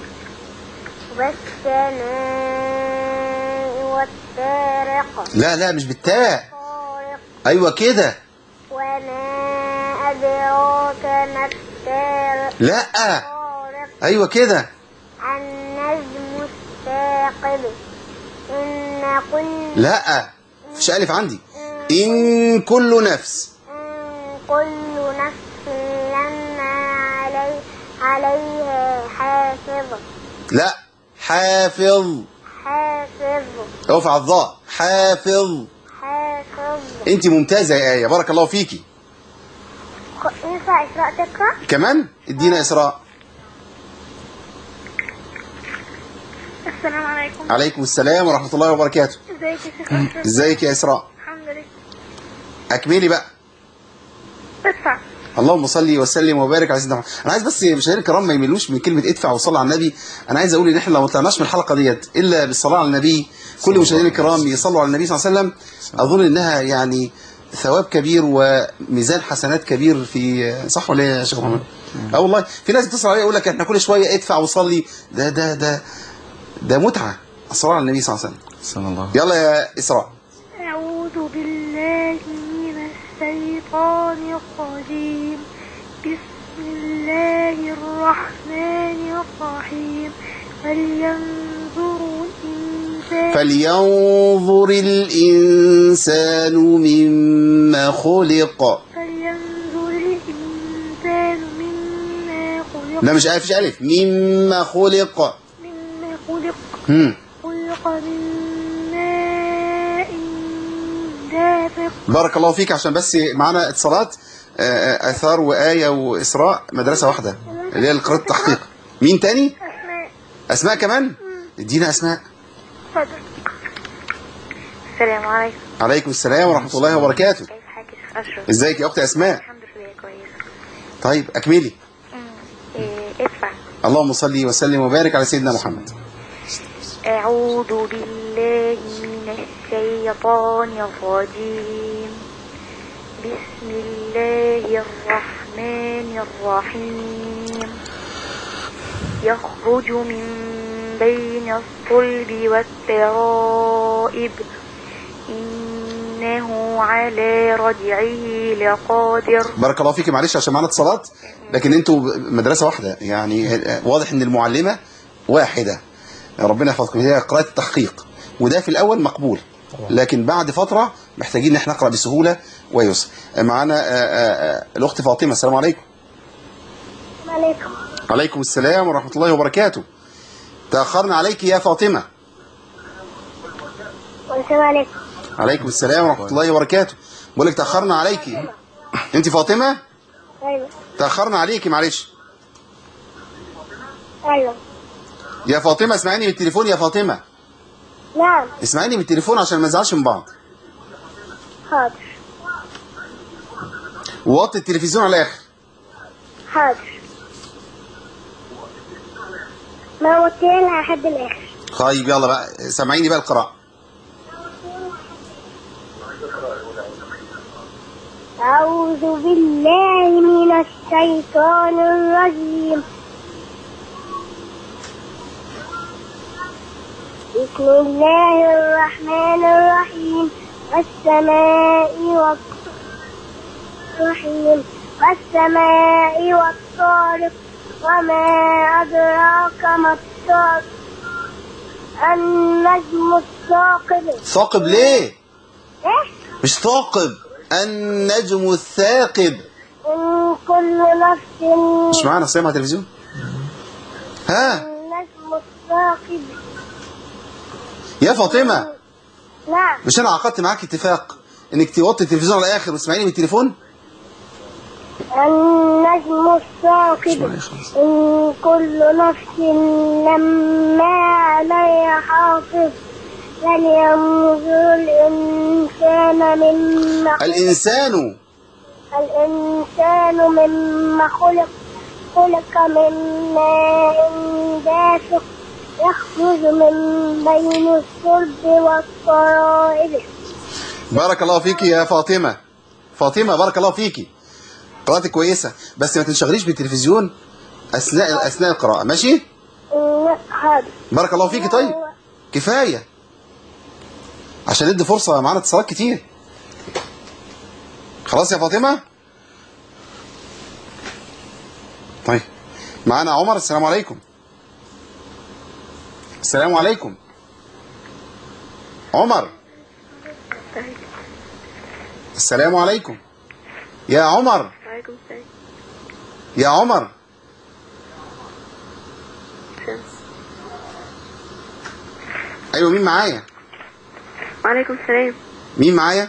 والسماء والطارق لا لا مش بالتاء طارق ايوه كده وما أدراك ما الطارق لا طارق ايوه كده النجم الثاقب إن كل لا مفيش الف عندي ان كل نفس إن كل نفس لما علي عليها حافظ لا حافظ حافظ اقف على الضاء حافظ حافظ انت ممتازه يا ايه بارك الله فيكي خ- ينفع إسراء تقرأ؟ كمان ادينا اسراء السلام عليكم عليكم السلام ورحمه الله وبركاته ازيك يا شيخ أشرف؟ ازيك يا اسراء الحمد لله اكملي بقى ادفع اللهم صل وسلم وبارك على سيدنا محمد انا عايز بس مشاهير الكرام ما يميلوش من كلمه ادفع وصلي على النبي انا عايز اقول ان احنا لو ما طلعناش من الحلقه ديت الا بالصلاه على النبي كل مشاهدينا الكرام يصلوا على النبي صلى الله عليه وسلم اظن انها يعني ثواب كبير وميزان حسنات كبير في صح ولا ايه يا شيخ محمد اه والله في ناس بتصل عليا يقول لك احنا كل شويه ادفع وصلي ده ده ده ده متعه الصلاه على النبي صلى الله عليه وسلم صلى الله يلا يا اسراء أعوذ بالله من الشيطان الرجيم بسم الله الرحمن الرحيم فلينظروا الإنسان فلينظر الانسان مما خلق فلينظر الإنسان مما خلق لا مش ألف مش ألف مما خلق مما خلق هم. خلق من ماء دافق بارك الله فيك عشان بس معانا اتصالات آه، آه، اثار وايه واسراء مدرسه واحده اللي هي القراءه التحقيق مين تاني أسماء اسماء كمان ادينا اسماء اتفضل السلام عليكم عليكم السلام ورحمه الله وبركاته كيف حالك يا شيخ أشرف؟ ازيك يا اخت اسماء الحمد لله كويسة طيب اكملي إيه، ادفع اللهم صل وسلم وبارك على سيدنا محمد أعوذ بالله من الشيطان الرجيم بسم الله الرحمن الرحيم يخرج من بين الصلب والترائب إنه على رجعه لقادر بارك الله فيك معلش عشان معانا اتصالات لكن انتوا مدرسة واحدة يعني واضح ان المعلمة واحدة ربنا يحفظكم هي قراءة التحقيق وده في الاول مقبول لكن بعد فترة محتاجين ان احنا نقرأ بسهولة ويسر معانا آه، آه، آه، الاخت فاطمة السلام عليكم عليكم عليكم السلام ورحمة الله وبركاته تأخرنا عليك يا فاطمة والسلام عليكم عليكم السلام ورحمة الله وبركاته بقول لك تأخرنا عليك انت فاطمة ايوه تأخرنا عليكي معلش ايوه يا فاطمة اسمعيني من التليفون يا فاطمة نعم اسمعيني من التليفون عشان ما نزعلش من بعض حاضر ووطي التلفزيون على الاخر حاضر ما وطينا لحد الاخر طيب يلا بقى سامعيني بقى القراءة أعوذ بالله من الشيطان الرجيم بسم الله الرحمن الرحيم والسماء والرحيم والسماء والطارق وما أدراك ما الطارق النجم الثاقب ثاقب ليه إيه؟ مش ثاقب النجم الثاقب إن كل نفس مش معانا سامع تلفزيون ها النجم الثاقب يا فاطمة نعم مش انا عقدت معاك اتفاق انك توطي التلفزيون على الاخر وتسمعيني من التليفون النجم الثاقب اسمعي خلاص. إن كل نفس لما عليها حافظ فلينظر الإنسان مما خلق الانسان الإنسان مما خلق خلق من ماء دافق يخرج من بين الصلب والترائب بارك الله فيكي يا فاطمة فاطمة بارك الله فيكي قراءتك كويسة بس ما تنشغليش بالتلفزيون اثناء اثناء القراءة ماشي حاضر بارك الله فيكي طيب كفاية عشان ندي فرصة معانا اتصالات كتير خلاص يا فاطمة طيب معانا عمر السلام عليكم السلام عليكم عمر السلام عليكم يا عمر وعليكم السلام يا عمر ايوه مين معايا وعليكم السلام مين معايا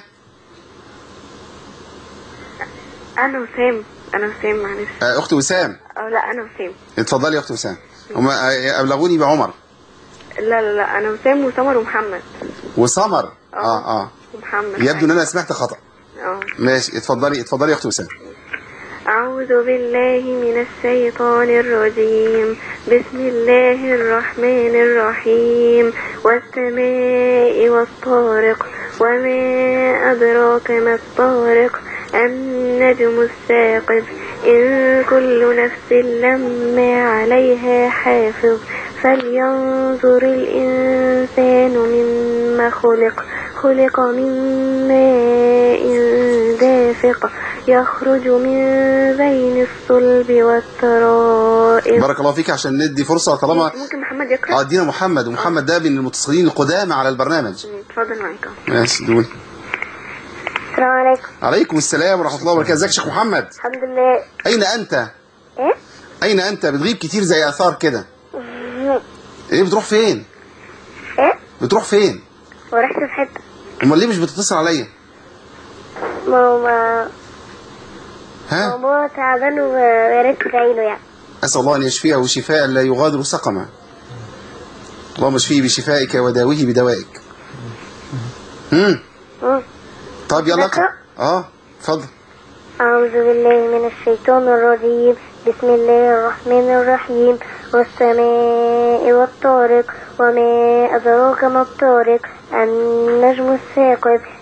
انا وسام انا وسام معلش آه، اخت وسام او لا انا وسام اتفضلي يا اخت وسام هم آه، ابلغوني بعمر لا لا لا انا وسام وسمر ومحمد وسمر اه اه ومحمد يبدو ان انا سمعت خطأ اه ماشي اتفضلي اتفضلي يا اخت وسام أعوذ بالله من الشيطان الرجيم بسم الله الرحمن الرحيم والسماء والطارق وما أدراك ما الطارق النجم الثاقب إن كل نفس لما عليها حافظ فلينظر الإنسان مما خلق خلق من ماء دافق يخرج من بين الصلب والترائب بارك الله فيك عشان ندي فرصة طالما ممكن محمد يقرأ؟ اه ادينا محمد ومحمد ده من المتصلين القدامى على البرنامج مم، اتفضل معاك أهو. ماشي دول السلام عليكم عليكم السلام ورحمة الله وبركاته ازيك يا شيخ محمد الحمد لله اين انت ايه اين انت بتغيب كتير زي اثار كده ايه بتروح فين ايه بتروح فين ورحت في حته امال ليه مش بتتصل عليا ما هو ما ها هو تعبان ويا ريت تدعيله يعني أسأل الله أن يشفيه شفاء لا يغادر سقما اللهم اشفيه بشفائك وداويه بدوائك امم مم. طيب يلا أقرأ؟ اه اتفضل أعوذ بالله من الشيطان الرجيم بسم الله الرحمن الرحيم والسماء والطارق وما أدراك ما الطارق النجم الثاقب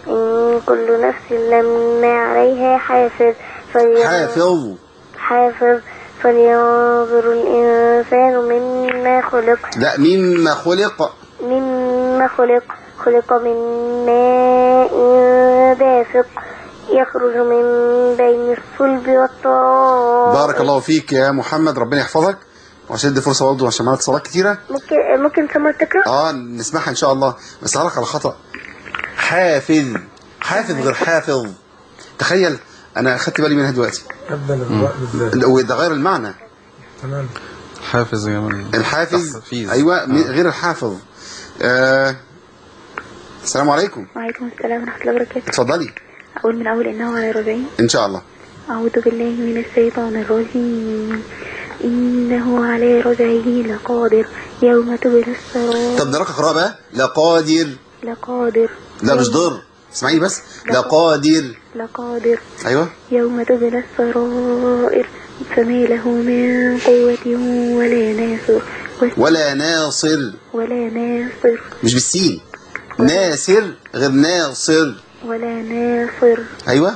إن كل نفس لما عليها حافظ فلي- حافظ حافظ فلينظر الإنسان مما خلق لا مما خلق مما خلق خلق من ماء دافق يخرج من بين الصلب والترائب بارك الله فيك يا محمد ربنا يحفظك وعشان ادي فرصه برضه عشان معانا اتصالات كتيره ممكن ممكن سمر تقرأ؟ اه نسمعها ان شاء الله بس هعرف على خطا حافظ حافظ غير حافظ تخيل انا خدت بالي منها دلوقتي أبدل الراء بالذات وده غير المعنى تمام حافظ يا من الحافظ تحفيز. ايوه م- آه. غير الحافظ آه. السلام عليكم وعليكم السلام ورحمة الله وبركاته اتفضلي أقول من أول إنه على ربعين ان شاء الله أعوذ بالله من الشيطان الرجيم إنه على رجعه لقادر يوم تبلى السرائر طب نراك اقرا بقى لا قادر لقادر لا مش يوم- ضر اسمعيني بس لا قادر لقادر ايوه يوم تبلى السرائر فما له من قوة ولا ناصر ولا ناصر ولا ناصر مش بالسين ناصر غير ناصر ولا ناصر ايوه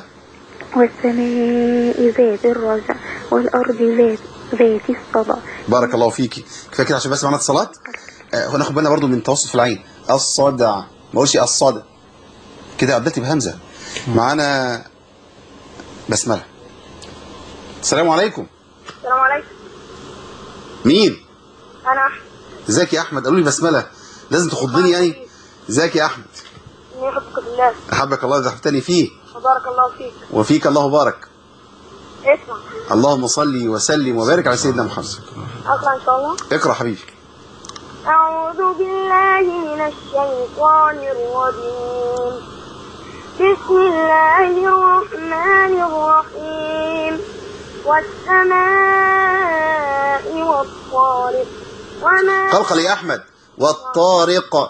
والسماء ذات الرجع والأرض ذات ذات الصدع بارك الله فيكي كفايه كده عشان بس معانا اتصالات آه، هناخد بالنا برضو من توسط في العين الصدع ما اقولش الصدع كده ابدأت بهمزه معانا بسمله السلام عليكم السلام عليكم مين انا ازيك يا احمد قالوا لي بسمله لازم تخضني يعني ازيك يا احمد اني احبك بالله احبك الله اذا احببتني فيه وبارك الله فيك وفيك الله بارك اسمع اللهم صل وسلم وبارك على سيدنا محمد اقرا ان شاء الله اقرا حبيبي أعوذ بالله من الشيطان الرجيم بسم الله الرحمن الرحيم والسماء والطارق وما قلقل يا احمد والطارق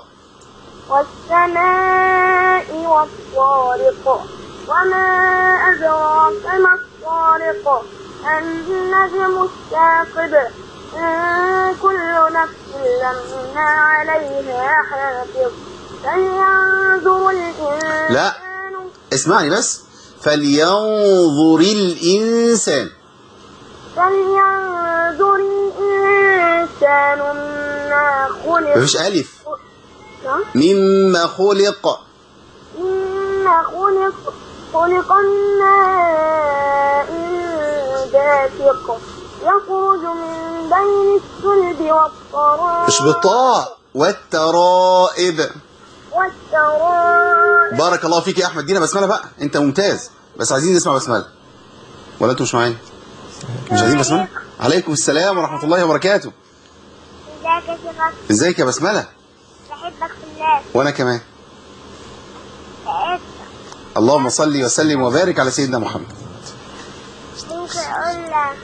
والسماء والطارق وما أدراك ما الطارق النجم الثاقب إن كل نفس لما عليها حافظ فلينظر الإنسان لا. اسمعني بس فلينظر الانسان فلينظر الإنسان ما خلق مفيش الف نعم. مما خلق إن خلق خلق الناء دافق يخرج من بين الصلب والترائب مش بالطاء والترائب والترائب بارك الله فيك يا احمد دينا بسمله بقى انت ممتاز بس عايزين نسمع بسمله ولا انتوا مش معايا مش عايزين بسمله عليكم السلام ورحمه الله وبركاته ازيك يا شيخ ازيك يا بسمله بحبك في الله وانا كمان اسمع اللهم صل وسلم وبارك على سيدنا محمد ممكن اقول لك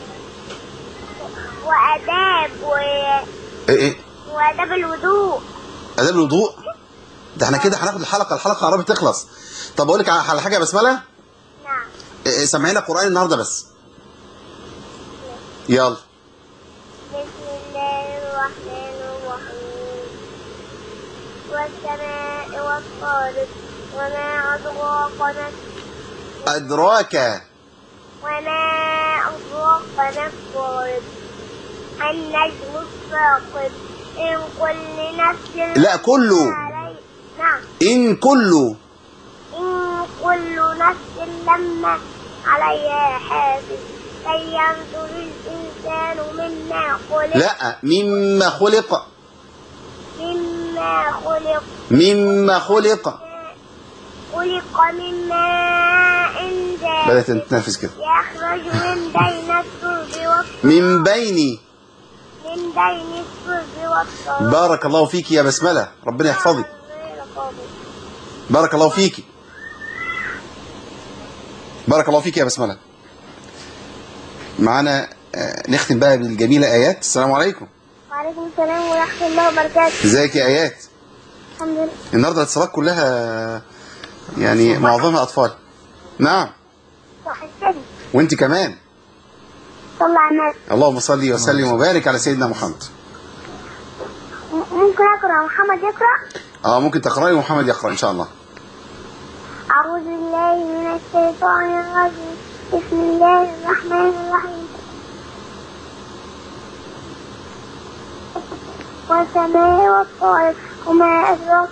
واداب و... ايه ايه واداب الوضوء اداب الوضوء ده احنا كده هناخد الحلقه الحلقه قربت تخلص طب اقول لك على حاجه يا بسمله نعم إيه، إيه، سمعينا قران النهارده بس يلا بسم الله الرحمن الرحيم والسماء والطارق وما أدراك ما ادراك وما أدراك ما الطارق النجم الثاقب إن كل نفس لا، كله. علي- نعم ان كل إن كل نفس لما عليها حافظ فلينظر الإنسان مما خلق لا مما خلق مما خلق مما خلق خلق من ماء بدأت دافق تتنفس كده يخرج من بين الصلب والتراب من بين من بين الصلب والتراب بارك الله فيك يا بسملة ربنا يحفظك غير قابل. بارك الله فيك بارك الله فيك يا بسملة معانا آه، نختم بقى بالجميلة آيات السلام عليكم وعليكم السلام ورحمة الله وبركاته ازيك يا آيات الحمد لله النهارده الاتصالات كلها يعني معظمها أطفال نعم صح السن وانت كمان صلى على النبي اللهم صل وسلم وبارك على سيدنا محمد م- ممكن أقرأ محمد يقرأ اه ممكن تقرأي ومحمد يقرأ ان شاء الله أعوذ بالله من الشيطان الرجيم بسم الله الرحمن الرحيم والسماء والطارق وما أدراك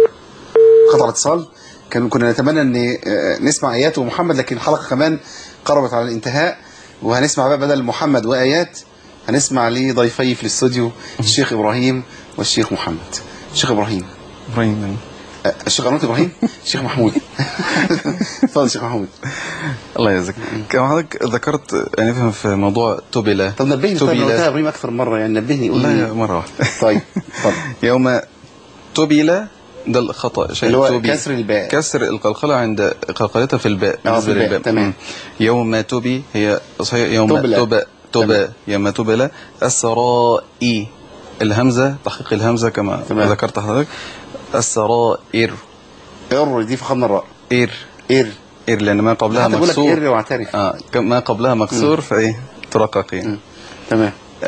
قطع الاتصال كان كنا نتمنى ان آه، نسمع ايات ومحمد لكن الحلقه كمان قربت على الانتهاء وهنسمع بقى بدل محمد وايات هنسمع لضيفي في الاستوديو الشيخ ابراهيم والشيخ محمد الشيخ ابراهيم ابراهيم آه، الشيخ قناه ابراهيم الشيخ محمود اتفضل الشيخ محمود الله يجزاك كما حضرتك ذكرت يعني افهم في موضوع تبلة طب نبهني طيب أنا تبلة. قلتها يا ابراهيم اكثر من مره يعني نبهني قول لا لي يا مرة واحدة طيب اتفضل يوم تبلة ده الخطأ شيء اللي هو تبي. كسر الباء. كسر القلقلة عند قلقلتها في الباء آه، بالنسبة في الباء، للباء تمام. مم. يوم تبي هي صحيح يوم تبلى. تبى تبى تمام. يوم تبلى السرائي الهمزة تحقيق الهمزة كما تمام. ذكرت حضرتك السرائر ار دي فخمنا الراء إر ار إر لأن ما قبلها حتى بقول لك مكسور ار واعترف آه ما قبلها مكسور فإيه ترقق يعني مم. تمام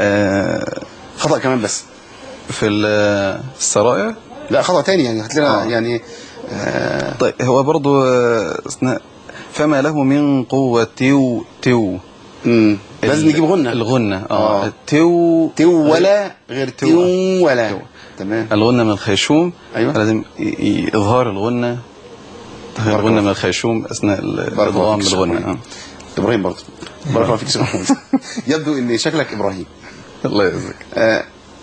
آه خطا كمان بس في ال- السرائر لا خطا تاني يعني هات لنا آه. يعني آه طيب هو برضو آه، أثناء فما له من قوة تيو تيو مم. لازم ال- نجيب غنة الغنة آه. اه تيو تو ولا غير تو. تيو ولا تو. تمام الغنة من الخيشوم أيوة. لازم ي- ي- إظهار الغنة تظهير بارك الغنة الله من الخيشوم أثناء ال- بارك الله الإضغام فيك، بالغنة شكراً. آه. ابراهيم برضه بارك الله فيك شيخ محمود يبدو ان شكلك ابراهيم الله يجزاك آه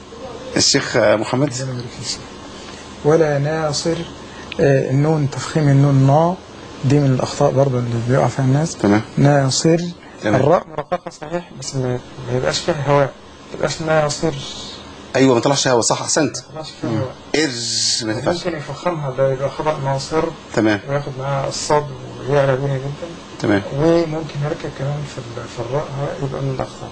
الشيخ آه، محمد ربنا يبارك فيك. ولا ناصر آه، النون تفخيم النون نا دي من الاخطاء برضه اللي بيقع فيها الناس تمام ناصر تمام. الراء مرققه صحيح بس ما ما يبقاش فيها هواء ما يبقاش ناصر ايوه ما طلعش هوا صح احسنت ما يبقاش فيها هواء ارج ما ينفعش ممكن يفخمها ده يبقى خطأ ناصر تمام وياخد معاها الصاد ويعلى بيها جدا تمام وممكن يركب كمان في ال- في الراء هواء يبقى من الاخطاء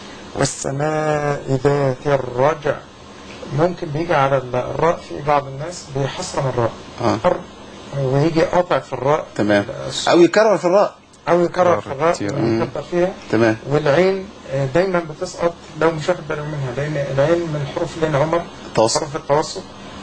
والسماء ذات الرجع ممكن بيجي على ال- الراء في بعض الناس بيحصرم الراء اه ويجي قاطع في الراء تمام الص- او يكرر في الراء او يكرر في الراء كتير. ويكتر فيها تمام والعين آه، دايما بتسقط لو مش واخد باله منها لان العين من حروف لين عمر توسط حروف التوسط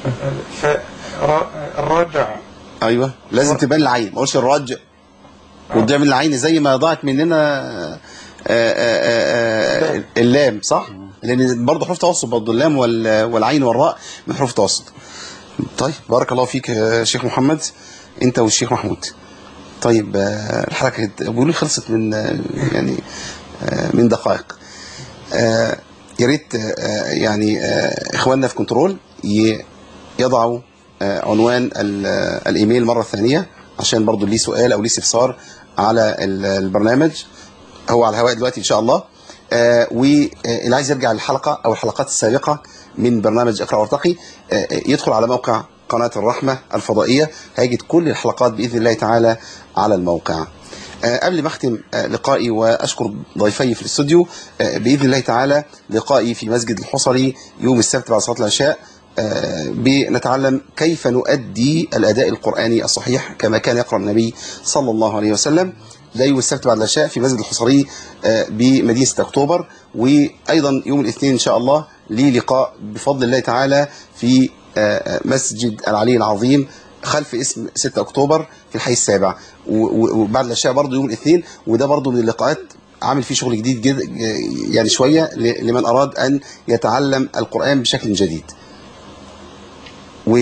فالراجع ايوه لازم تبان العين ما اقولش الرج وتضيع من العين زي ما ضاعت مننا آه، آه، آه، آه، اللام صح لان برضه حروف توسط برضه اللام وال- والعين والراء من حروف التوسط طيب بارك الله فيك يا شيخ محمد انت والشيخ محمود طيب آه، الحلقه كانت- بيقولوا لي خلصت من آه، يعني آه، من دقائق آه، يا ريت آه، يعني آه، اخواننا في كنترول ي- يضعوا آه، عنوان ال- آه، الايميل مره ثانيه عشان برضو ليه سؤال او ليه استفسار على ال- البرنامج هو على الهواء دلوقتي ان شاء الله آه، واللي عايز يرجع للحلقه او الحلقات السابقه من برنامج اقرا وارتقي آه، يدخل على موقع قناه الرحمه الفضائيه هيجد كل الحلقات باذن الله تعالى على الموقع آه، قبل ما اختم آه، لقائي واشكر ضيفي في الاستوديو آه، باذن الله تعالى لقائي في مسجد الحصري يوم السبت بعد صلاه العشاء آه، بنتعلم كيف نؤدي الاداء القراني الصحيح كما كان يقرا النبي صلى الله عليه وسلم ده يوم السبت بعد العشاء في مسجد الحصري آه، بمدينه 6 اكتوبر وايضا يوم الاثنين ان شاء الله لي لقاء بفضل الله تعالى في آه، آه، مسجد العلي العظيم خلف اسم 6 اكتوبر في الحي السابع و- و- وبعد العشاء برضه يوم الاثنين وده برضه من اللقاءات عامل فيه شغل جديد جد يعني شويه ل- لمن اراد ان يتعلم القران بشكل جديد. و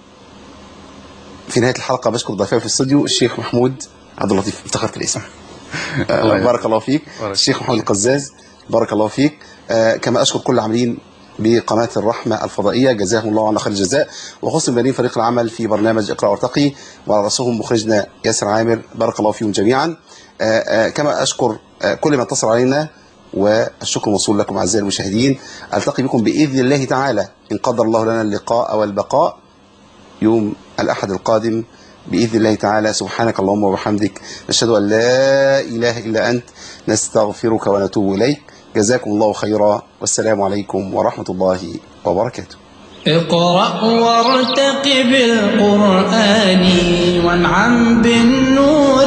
في نهايه الحلقه بشكر ضيفي في الاستوديو الشيخ محمود عبد اللطيف افتكرت الاسم. آه، الله يبارك. بارك الله فيك بارك. الشيخ محمود القزاز بارك الله فيك آه، كما اشكر كل العاملين بقناه الرحمه الفضائيه جزاهم الله عنا خير الجزاء وخصوصا بنين فريق العمل في برنامج اقرا وارتقي وعلى راسهم مخرجنا ياسر عامر بارك الله فيهم جميعا آه، آه، كما اشكر آه، كل من اتصل علينا والشكر موصول لكم اعزائي المشاهدين التقي بكم باذن الله تعالى ان قدر الله لنا اللقاء والبقاء يوم الأحد القادم بإذن الله تعالى سبحانك اللهم وبحمدك نشهد أن لا إله إلا أنت نستغفرك ونتوب إليك جزاكم الله خيرا والسلام عليكم ورحمة الله وبركاته اقرأ وارتقب القرآن وانعم بالنور